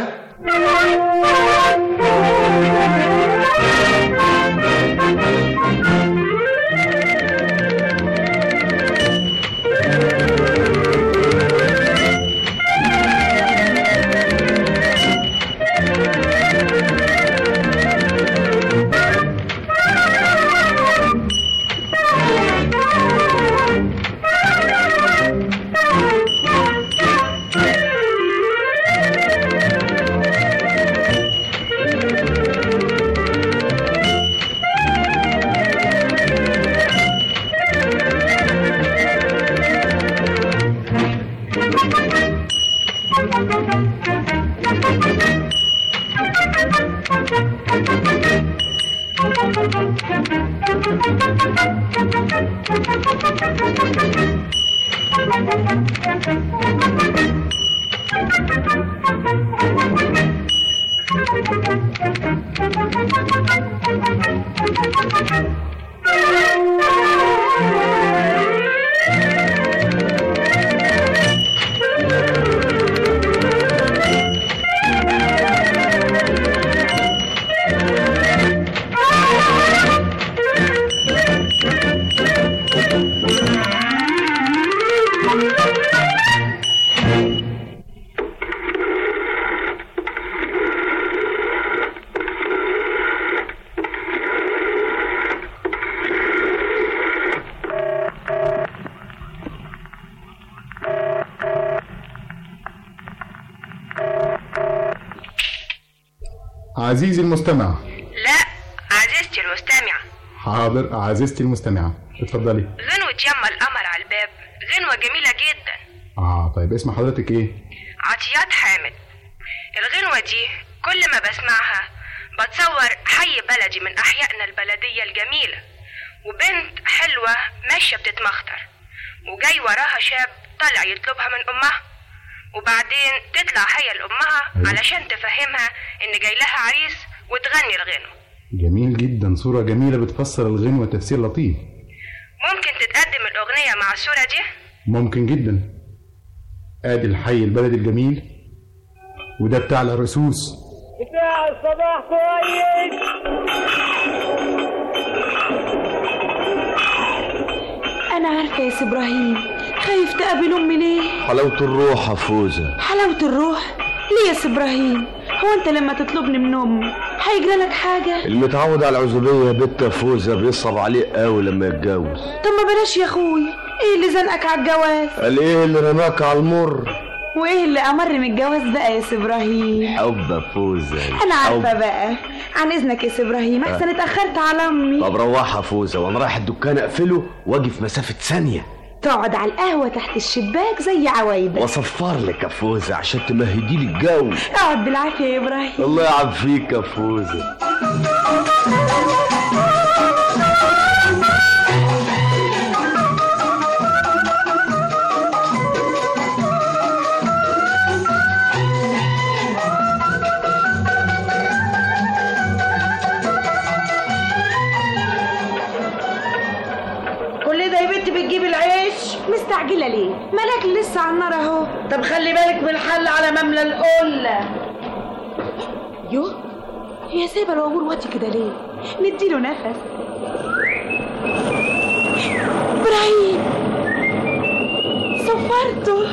عزيزي المستمع لا عزيزتي المستمعة حاضر عزيزتي المستمعة اتفضلي غنوة يما القمر على الباب غنوة جميلة جدا اه طيب اسم حضرتك ايه عطيات حامد الغنوة دي كل ما بسمعها بتصور حي بلدي من أحيائنا البلدية الجميلة وبنت حلوة ماشية بتتمخطر وجاي وراها شاب طالع يطلبها من أمها وبعدين تطلع هي لأمها علشان تفهمها إن جاي لها عريس وتغني الغنوة جميل جدا صورة جميلة بتفسر الغنوة تفسير لطيف ممكن تتقدم الأغنية مع الصورة دي ممكن جدا ادي الحي البلدي الجميل وده بتاع الرسوس بتاع الصباح كويس أنا عارفة يا سي إبراهيم خايف تقابل أمي ليه؟ حلاوة الروح يا فوزة حلاوة الروح ليه يا سي إبراهيم؟ هو أنت لما تطلبني من أمي هيجرى لك حاجة؟ المتعود على العزوبية يا بنت يا فوزة بيصعب عليه قوي لما يتجوز طب ما بلاش يا أخوي إيه اللي زنقك على الجواز؟ قال ايه اللي رماك على المر وإيه اللي أمر من الجواز بقى يا سي إبراهيم؟ حب يا فوزة أنا عارفة حب. بقى عن إذنك يا سي إبراهيم أحسن آه. اتأخرت على أمي طب روحها يا فوزة وانا رايح الدكان اقفله واجي في مسافة ثانية تقعد على القهوة تحت الشباك زي عوايدك واصفر لك يا فوزة عشان تمهدي لي الجو اقعد بالعافية يا إبراهيم الله يعافيك يا فوزة كل ده يا بنتي بتجيب العيش مستعجلة ليه؟ مالك لسه على النار اهو طب خلي بالك من الحل على مملى القلة يو هي سايبة العبور واطي كده ليه؟ نديله نفس إبراهيم صفرته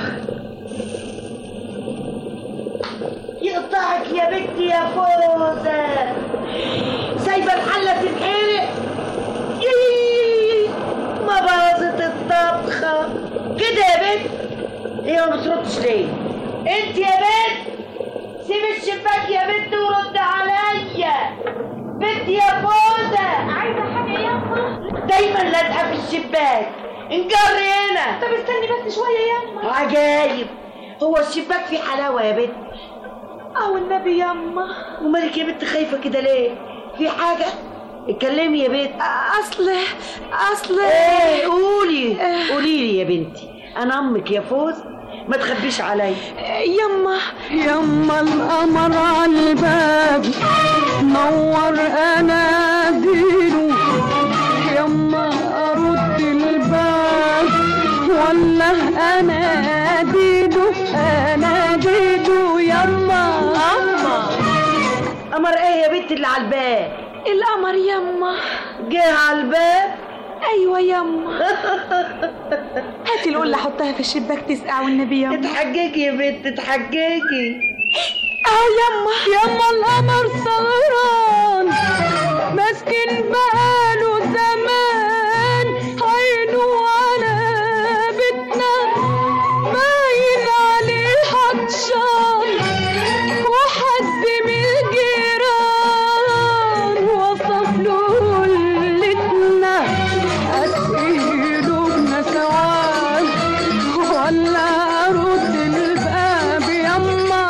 يقطعك يا بنتي يا فوزة سايبة الحلة تتحرق يي، ما باظت الطبخة كده يا بنت هي ما بتردش ليه انت يا بنت سيب الشباك يا بنت ورد عليا بنت يا فوزة عايزة حاجة ياما دايما لازقة في الشباك انجري هنا طب استني بس شوية ياما عجايب هو الشباك فيه حلاوة يا بنت أو النبي ياما ومالك يا بنت خايفة كده ليه؟ في حاجة؟ اتكلمي يا بنت أصل أصل ايه قولي قولي لي يا بنتي أنا أمك يا فوز ما تخبيش عليا يما يما القمر على الباب نور اناديله يما ارد الباب ولا اناديله اناديله يما أما قمر ايه يا بنت اللي على الباب؟ القمر ياما جه على الباب أيوة ياما هاتي القلة حطها في الشباك تسقع والنبي ياما اتحججي يا بنت اتحججي اه ياما يما القمر سهران مسكن بقاله زمان عينه على بيتنا باين عليه عطشان وحد من الجيران وصف له قلتنا اسئله بنسوان ولا ارد الباب يما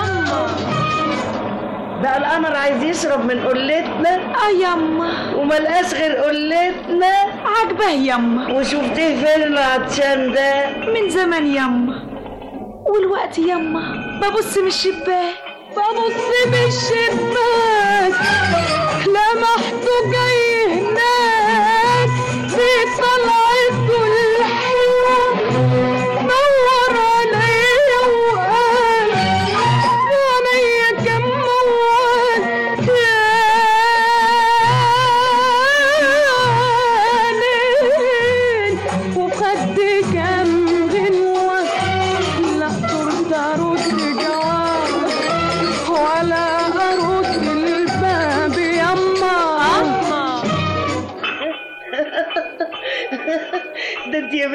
بقى القمر عايز يشرب من قلتنا اه ياما وملقاش غير قلتنا عجباه ياما وشفتيه فين العطشان ده من زمان ياما والوقت ياما ببص من الشباك ببص من الشباك لمحته جاي هناك في طلعته الحلوة نور عليا وقال عينيا كم موال يا ليل وخدي كم غنوة لا ترد ارد جواب ولا ارد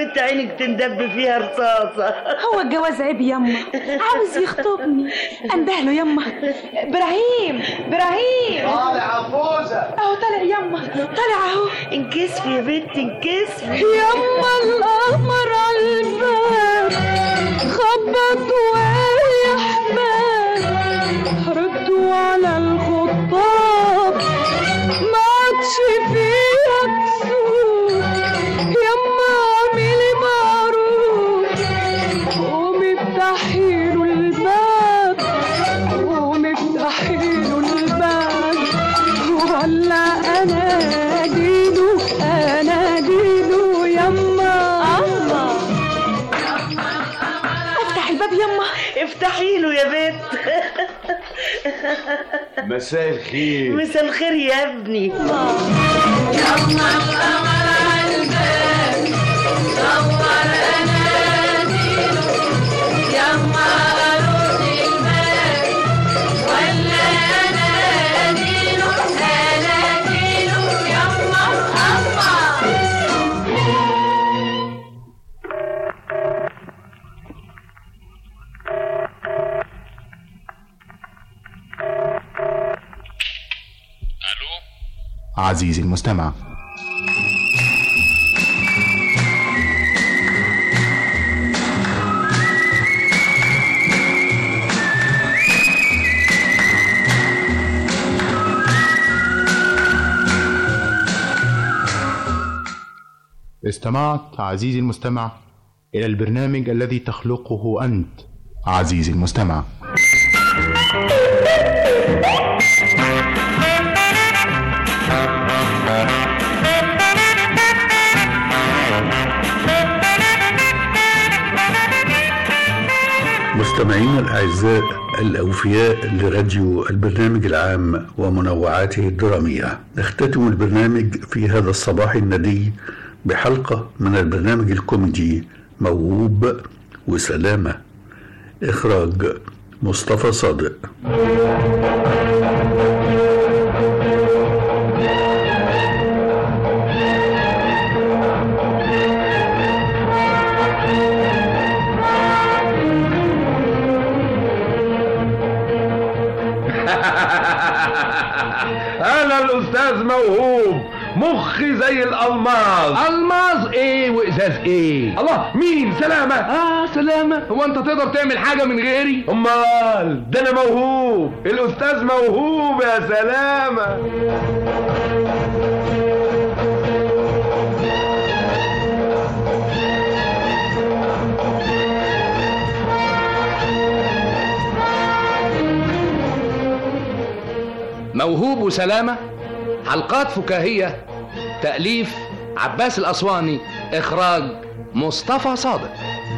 بنت عينك تندب فيها رصاصة هو الجواز عيب يما عاوز يخطبني انده له يما ابراهيم ابراهيم طالع فوزة اهو طالع يما طالع اهو انكسفي يا بنت انكسفي يما القمر على الباب خبط ويا حباب ردوا على الخطاب ما عادش فيها كسوف يما اعملي معروف قومي افتحي له الباب قومي افتحي له الباب ولا انا دينه انا دينه يما الله افتح الباب يما افتحي له يا بنت مساء الخير مساء الخير يا ابني عزيزي المستمع استمعت عزيزي المستمع إلى البرنامج الذي تخلقه أنت عزيزي المستمع مستمعينا الأعزاء الأوفياء لراديو البرنامج العام ومنوعاته الدرامية نختتم البرنامج في هذا الصباح الندي بحلقة من البرنامج الكوميدي موهوب وسلامة إخراج مصطفى صادق انا الاستاذ موهوب مخي زي الالماظ الماظ ايه وازاز ايه الله مين سلامة اه سلامة هو انت تقدر تعمل حاجة من غيري امال ده انا موهوب الاستاذ موهوب يا سلامة موهوب وسلامة حلقات فكاهية تأليف عباس الأسواني إخراج مصطفى صادق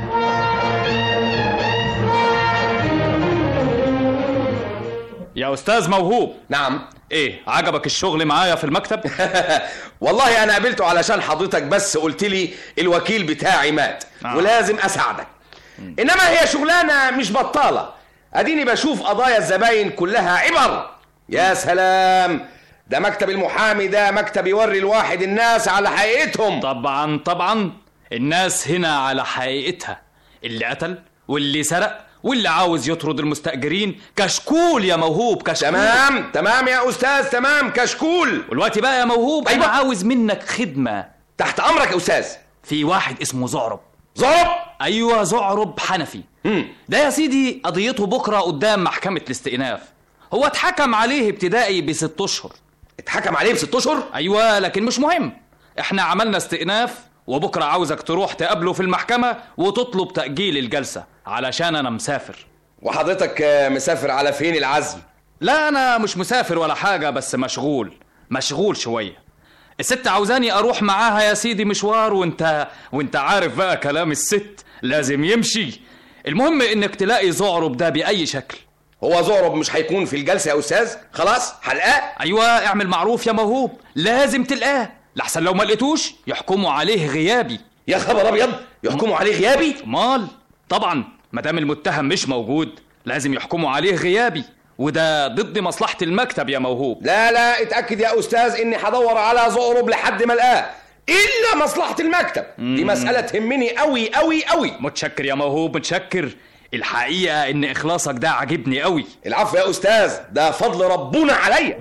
يا استاذ موهوب نعم ايه عجبك الشغل معايا في المكتب والله انا قابلته علشان حضرتك بس قلت لي الوكيل بتاعي مات آه. ولازم اساعدك انما هي شغلانه مش بطاله اديني بشوف قضايا الزباين كلها عبر يا سلام ده مكتب المحامي ده مكتب يوري الواحد الناس على حقيقتهم طبعا طبعا الناس هنا على حقيقتها اللي قتل واللي سرق واللي عاوز يطرد المستأجرين كشكول يا موهوب كشكول تمام تمام يا استاذ تمام كشكول والوقت بقى يا موهوب أيوة. انا عاوز منك خدمة تحت امرك يا استاذ في واحد اسمه زعرب زعرب ايوه زعرب حنفي ده يا سيدي قضيته بكره قدام محكمة الاستئناف هو اتحكم عليه ابتدائي بست اشهر اتحكم عليه بست اشهر ايوه لكن مش مهم احنا عملنا استئناف وبكره عاوزك تروح تقابله في المحكمة وتطلب تأجيل الجلسة علشان انا مسافر وحضرتك آه، مسافر على فين العزم لا انا مش مسافر ولا حاجة بس مشغول مشغول شوية الست عاوزاني اروح معاها يا سيدي مشوار وانت وانت عارف بقى كلام الست لازم يمشي المهم انك تلاقي زعرب ده باي شكل هو زعرب مش هيكون في الجلسة يا استاذ خلاص هلقاه ايوه اعمل معروف يا موهوب لازم تلقاه لحسن لو ما لقيتوش يحكموا عليه غيابي يا خبر ابيض يحكموا عليه غيابي مال طبعا ما دام المتهم مش موجود لازم يحكموا عليه غيابي وده ضد مصلحة المكتب يا موهوب لا لا اتأكد يا أستاذ إني هدور على زعرب لحد ما ألقاه الا مصلحه المكتب دي مساله تهمني قوي قوي قوي متشكر يا موهوب متشكر الحقيقه ان اخلاصك ده عاجبني قوي العفو يا استاذ ده فضل ربنا عليا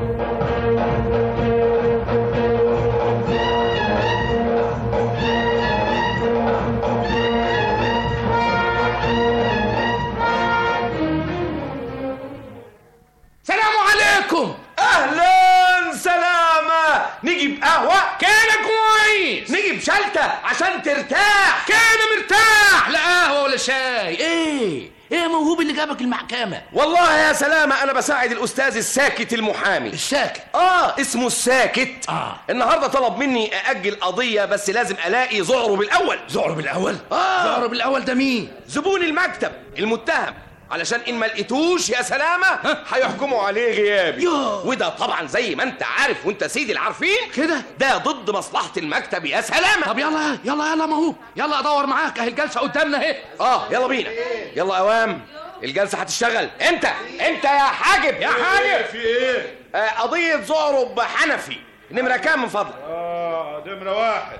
سلام عليكم اهلا سلامة نجيب قهوة كان كويس نجيب شلتة عشان ترتاح كان مرتاح لا قهوة ولا شاي ايه ايه موهوب اللي جابك المحكمة والله يا سلامة أنا بساعد الأستاذ الساكت المحامي الساكت آه اسمه الساكت آه. النهاردة طلب مني أأجل قضية بس لازم ألاقي زعره بالأول زعره بالأول آه زعره بالأول ده مين زبون المكتب المتهم علشان ان ما لقيتوش يا سلامه هيحكموا عليه غيابي يوه. وده طبعا زي ما انت عارف وانت سيدي العارفين كده ده ضد مصلحه المكتب يا سلامه طب يلا يلا يلا موهوب يلا ادور معاك اهي الجلسة قدامنا اهي اه يلا بينا يلا اوام الجلسه هتشتغل انت انت يا حاجب يا حاجب في ايه؟ آه قضيه زعرب حنفي نمره كام من فضلك اه نمرة واحد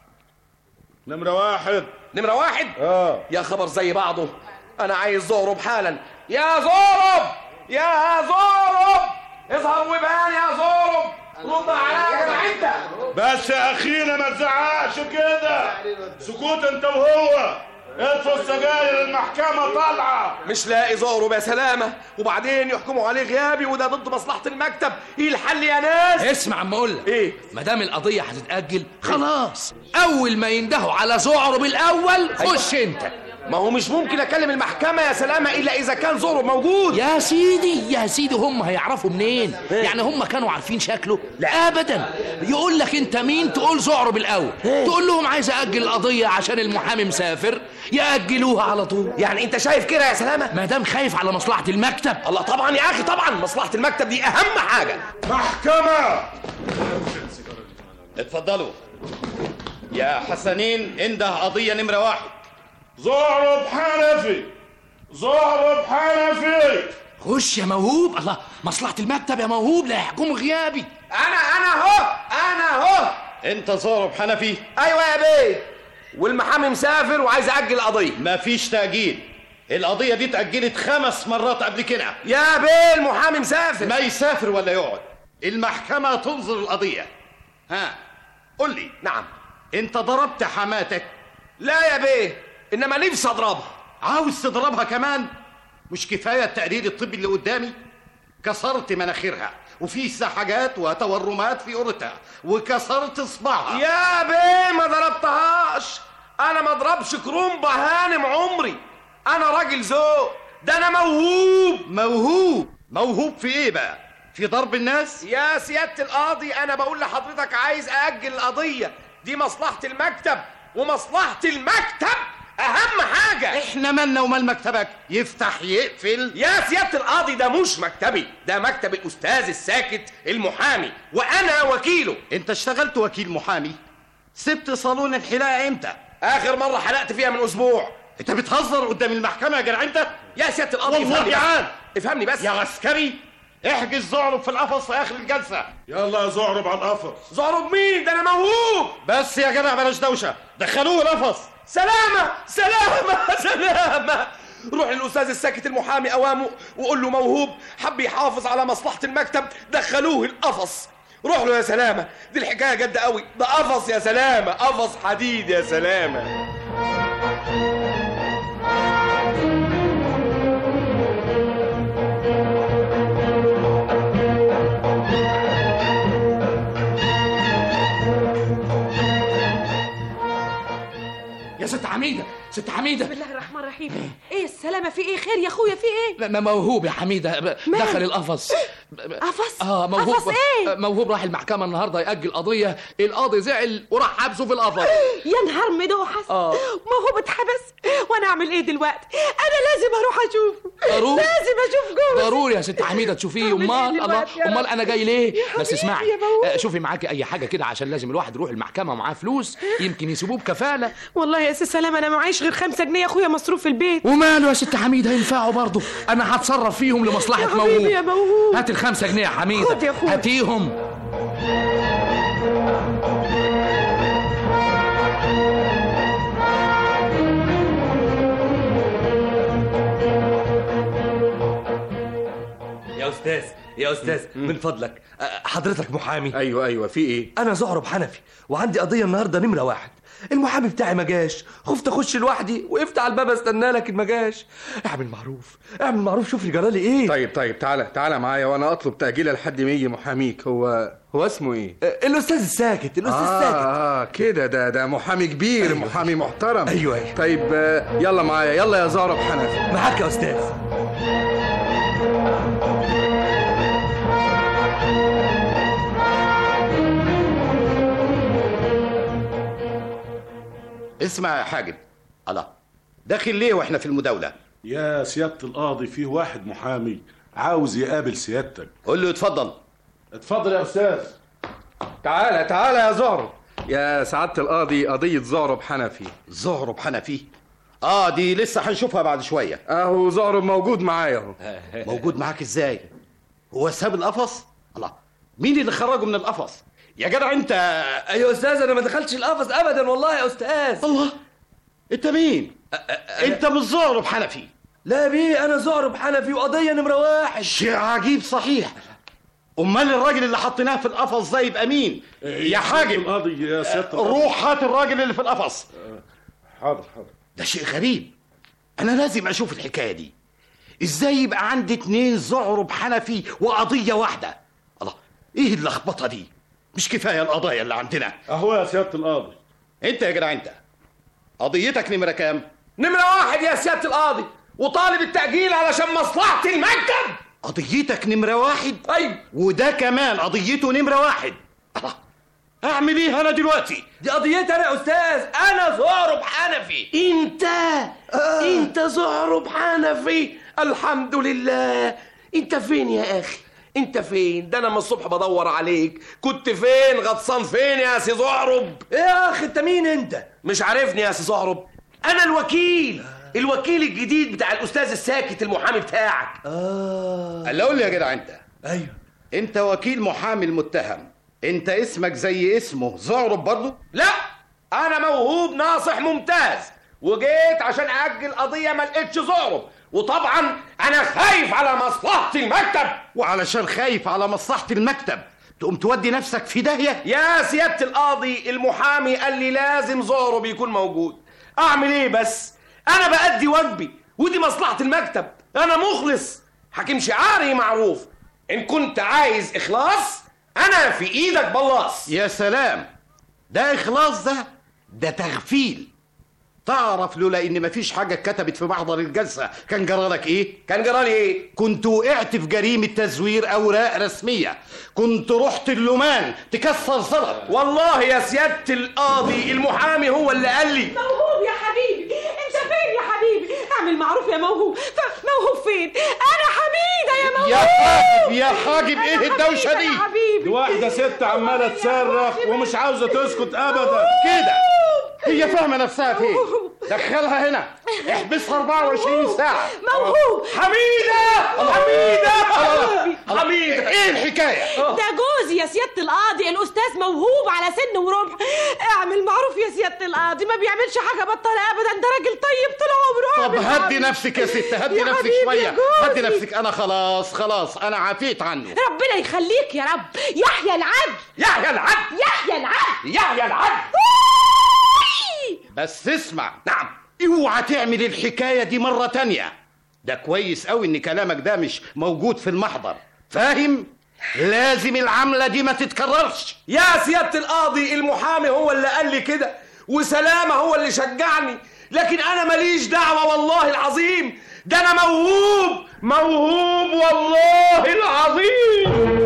نمرة واحد نمره واحد اه يا خبر زي بعضه انا عايز زهرب حالا يا زهرب يا زهرب اظهر وبان يا زهرب رد عليا يا جدع انت بس يا اخينا ما تزعقش كده سكوت انت وهو اطفوا السجاير المحكمة طالعة مش لاقي زهرب يا سلامة وبعدين يحكموا عليه غيابي وده ضد مصلحة المكتب ايه الحل يا ناس اسمع اما اقول لك ايه ما دام القضية هتتأجل خلاص أول ما يندهوا على زعره بالأول خش أنت ما هو مش ممكن اكلم المحكمة يا سلامة الا اذا كان زهرب موجود يا سيدي يا سيدي هم هيعرفوا منين يعني هم كانوا عارفين شكله لا ابدا يقول لك انت مين تقول زعره بالاول تقول لهم عايز اجل القضيه عشان المحامي مسافر ياجلوها على طول يعني انت شايف كده يا سلامة ما دام خايف على مصلحه المكتب الله طبعا يا اخي طبعا مصلحة المكتب دي اهم حاجة محكمة اتفضلوا يا حسنين انده قضية نمرة واحد زعرب حنفي زعرب حنفي خش يا موهوب الله مصلحه المكتب يا موهوب لا يحكموا غيابي انا انا اهو انا اهو انت زهرب حنفي ايوه يا بيه والمحامي مسافر وعايز اجل القضية مفيش تأجيل القضية دي اتأجلت خمس مرات قبل كده يا بيه المحامي مسافر ما يسافر ولا يقعد المحكمة تنظر القضية ها قول لي نعم انت ضربت حماتك لا يا بيه انما نفسي اضربها عاوز تضربها كمان مش كفاية التقرير الطبي اللي قدامي كسرت مناخيرها وفي سحجات وتورمات في قرتها وكسرت صباعها يا بيه ما ضربتهاش انا ما اضربش كرومبة هانم عمري انا راجل ذوق ده انا موهوب موهوب موهوب في ايه بقى في ضرب الناس يا سيادة القاضي انا بقول لحضرتك عايز اجل القضية دي مصلحة المكتب ومصلحة المكتب اهم حاجة احنا مالنا ومال مكتبك يفتح يقفل يا سيادة القاضي ده مش مكتبي ده مكتب الاستاذ الساكت المحامي وانا وكيله انت اشتغلت وكيل محامي سبت صالون الحلاقة امتى اخر مرة حلقت فيها من اسبوع انت بتهزر قدام المحكمة يا جدع انت يا سيادة القاضي والله افهمني يا بس. عاد افهمني بس يا عسكري احجز زعرب في القفص في اخر الجلسة يلا يا زعرب على القفص زعرب مين ده انا موهوب بس يا جدع بلاش دوشة دخلوه القفص سلامة سلامة سلامة روح للأستاذ الساكت المحامي أوامه وقول له موهوب حب يحافظ على مصلحة المكتب دخلوه القفص روح له يا سلامة دي الحكاية جد قوي ده قفص يا سلامة قفص حديد يا سلامة يا ست حميده ست حميده بسم الله الرحمن الرحيم ايه السلامة في ايه خير يا اخويا في ايه م- م- موهوب يا حميده ب- مال؟ دخل القفص قفص اه موهوب قفص ايه موهوب راح المحكمه النهارده ياجل قضيه القاضي زعل وراح حبسه في القفص يا نهار مدوحس آه. ما هو اتحبس وانا اعمل ايه دلوقتي انا لازم اروح اشوفه ضروري. لازم اشوف جوزي ضروري يا ست حميده تشوفيه أعمل إيه امال الله دلوقتي يا رب؟ امال انا جاي ليه يا بس حبيبي اسمعي يا موهوب. آه، شوفي معاكي اي حاجه كده عشان لازم الواحد يروح المحكمه ومعاه فلوس يمكن يسيبوه بكفاله والله يا سي سلام انا معيش غير خمسة جنيه يا اخويا مصروف في البيت وماله يا ست حميده ينفعوا برضه انا هتصرف فيهم لمصلحه يا موهوب حبيبي يا موهوب. هات الخمسة جنيه يا حميده خد يا أخويا. هاتيهم يا استاذ يا استاذ من فضلك أه، حضرتك محامي ايوه ايوه في ايه انا زهرب حنفي وعندي قضيه النهارده نمره واحد المحامي بتاعي ما جاش خفت اخش لوحدي وقفت على الباب استنى لك ما جاش اعمل معروف اعمل معروف شوف لي جرالي ايه طيب طيب تعالى تعالى معايا وانا اطلب تاجيله لحد ما يجي محاميك هو هو اسمه ايه الاستاذ الساكت الاستاذ آه الساكت اه كده ده ده محامي كبير أيوة. محامي محترم ايوه ايوه طيب آه، يلا معايا يلا يا زهرب حنفي معاك يا استاذ اسمع يا حاجب الله داخل ليه واحنا في المداولة يا سيادة القاضي فيه واحد محامي عاوز يقابل سيادتك قول له اتفضل اتفضل يا استاذ تعالى تعالى يا زهرب يا سعادة القاضي قضية زهرب حنفي زهرب حنفي اه دي لسه هنشوفها بعد شوية اهو زهرب موجود معايا اهو موجود معاك ازاي هو ساب القفص الله مين اللي خرجه من القفص يا جدع انت ايوه يا استاذ انا ما دخلتش القفص ابدا والله يا استاذ الله انت مين انت مش زهرب حنفي لا بيه انا زهرب حنفي وقضيه نمره واحد شيء عجيب صحيح امال الراجل اللي حطيناه في القفص ده يبقى مين يا حاجب القاضي يا سيادة القاضي. روح هات الراجل اللي في القفص حاضر حاضر ده شيء غريب انا لازم اشوف الحكايه دي ازاي يبقى عندي اتنين زعرب حنفي وقضيه واحده الله ايه اللخبطه دي مش كفايه القضايا اللي عندنا اهو يا سيادة القاضي انت يا جدع انت قضيتك نمره كام نمرة واحد يا سيادة القاضي وطالب التأجيل علشان مصلحة المكتب قضيتك نمره واحد ايوه وده كمان قضيته نمره واحد الله اعمل ايه انا دلوقتي دي قضيتي انا يا استاذ انا زهرب حنفي انت آه. انت زهرب حنفي الحمد لله انت فين يا اخي انت فين ده انا من الصبح بدور عليك كنت فين غطسان فين يا سي زهرب ايه يا اخي انت مين انت مش عارفني يا سي زهرب انا الوكيل الوكيل الجديد بتاع الاستاذ الساكت المحامي بتاعك اه قال قول لي يا جدع انت ايوه انت وكيل محامي المتهم انت اسمك زي اسمه زعرب برضه لا انا موهوب ناصح ممتاز وجيت عشان اجل قضيه ما لقيتش زهرب وطبعا انا خايف على مصلحه المكتب وعلشان خايف على مصلحه المكتب تقوم تودي نفسك في داهيه يا سياده القاضي المحامي قال لي لازم زهرب يكون موجود اعمل ايه بس انا بأدي واجبي ودي مصلحه المكتب انا مخلص حكيم شعاري معروف ان كنت عايز اخلاص انا في ايدك بلاص يا سلام ده اخلاص ده ده تغفيل تعرف لولا ان مفيش حاجه اتكتبت في محضر الجلسه كان جرالك ايه كان جرالي ايه كنت وقعت في جريمه تزوير اوراق رسميه كنت رحت اللومان تكسر زلط والله يا سياده القاضي المحامي هو اللي قال لي موهوب يا حبيبي انت فين يا حبيبي اعمل معروف يا موهوب ف- موهوب فين انا حميده يا موهوب يا حاجب يا حاجب ايه الدوشه دي حبيبي دي واحده ست عماله تصرخ ومش عاوزه تسكت ابدا كده هي فاهمه نفسها فين دخلها هنا احبسها 24 ساعه موهوب حميده حميده الله. حميده ايه الحكايه ده جوزي يا سيادة القاضي الأستاذ موهوب على سن ورمح اعمل معروف يا سيادة القاضي ما بيعملش حاجة بطالة أبدا ده راجل طيب طول عمره طب اعمل هدي معروف. نفسك يا ست هدي يا نفسك حبيبي يا شويه جوزي. هدي نفسك انا خلاص خلاص انا عافيت عنه ربنا يخليك يا رب يحيى العدل يحيى العدل يحيى العدل يحيى العدل بس اسمع نعم اوعى تعمل الحكايه دي مره تانية ده كويس قوي ان كلامك ده مش موجود في المحضر فاهم لازم العمله دي ما تتكررش يا سياده القاضي المحامي هو اللي قال لي كده وسلامه هو اللي شجعني لكن انا ماليش دعوه والله العظيم ده انا موهوب موهوب والله العظيم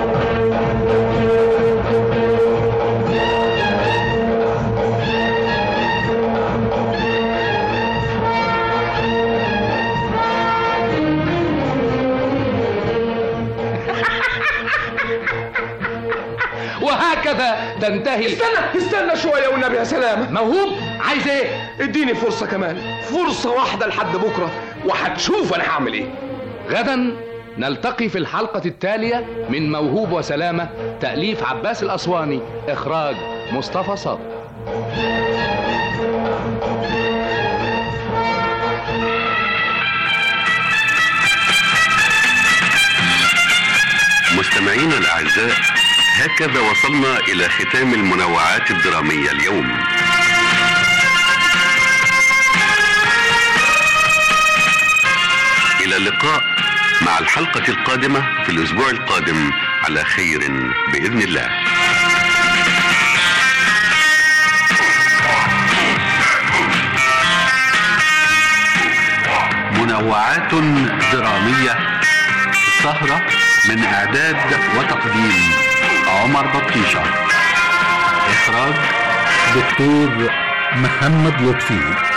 وهكذا تنتهي استنى استنى شويه والنبي يا سلامه موهوب عايز ايه اديني فرصه كمان فرصه واحده لحد بكره وهتشوف انا هعمل ايه غدا نلتقي في الحلقة التالية من موهوب وسلامة تأليف عباس الأسواني إخراج مصطفى صادق مستمعينا الأعزاء هكذا وصلنا إلى ختام المنوعات الدرامية اليوم إلى اللقاء مع الحلقة القادمة في الأسبوع القادم على خير بإذن الله منوعات درامية سهرة من إعداد وتقديم عمر بطيشة إخراج دكتور محمد لطفي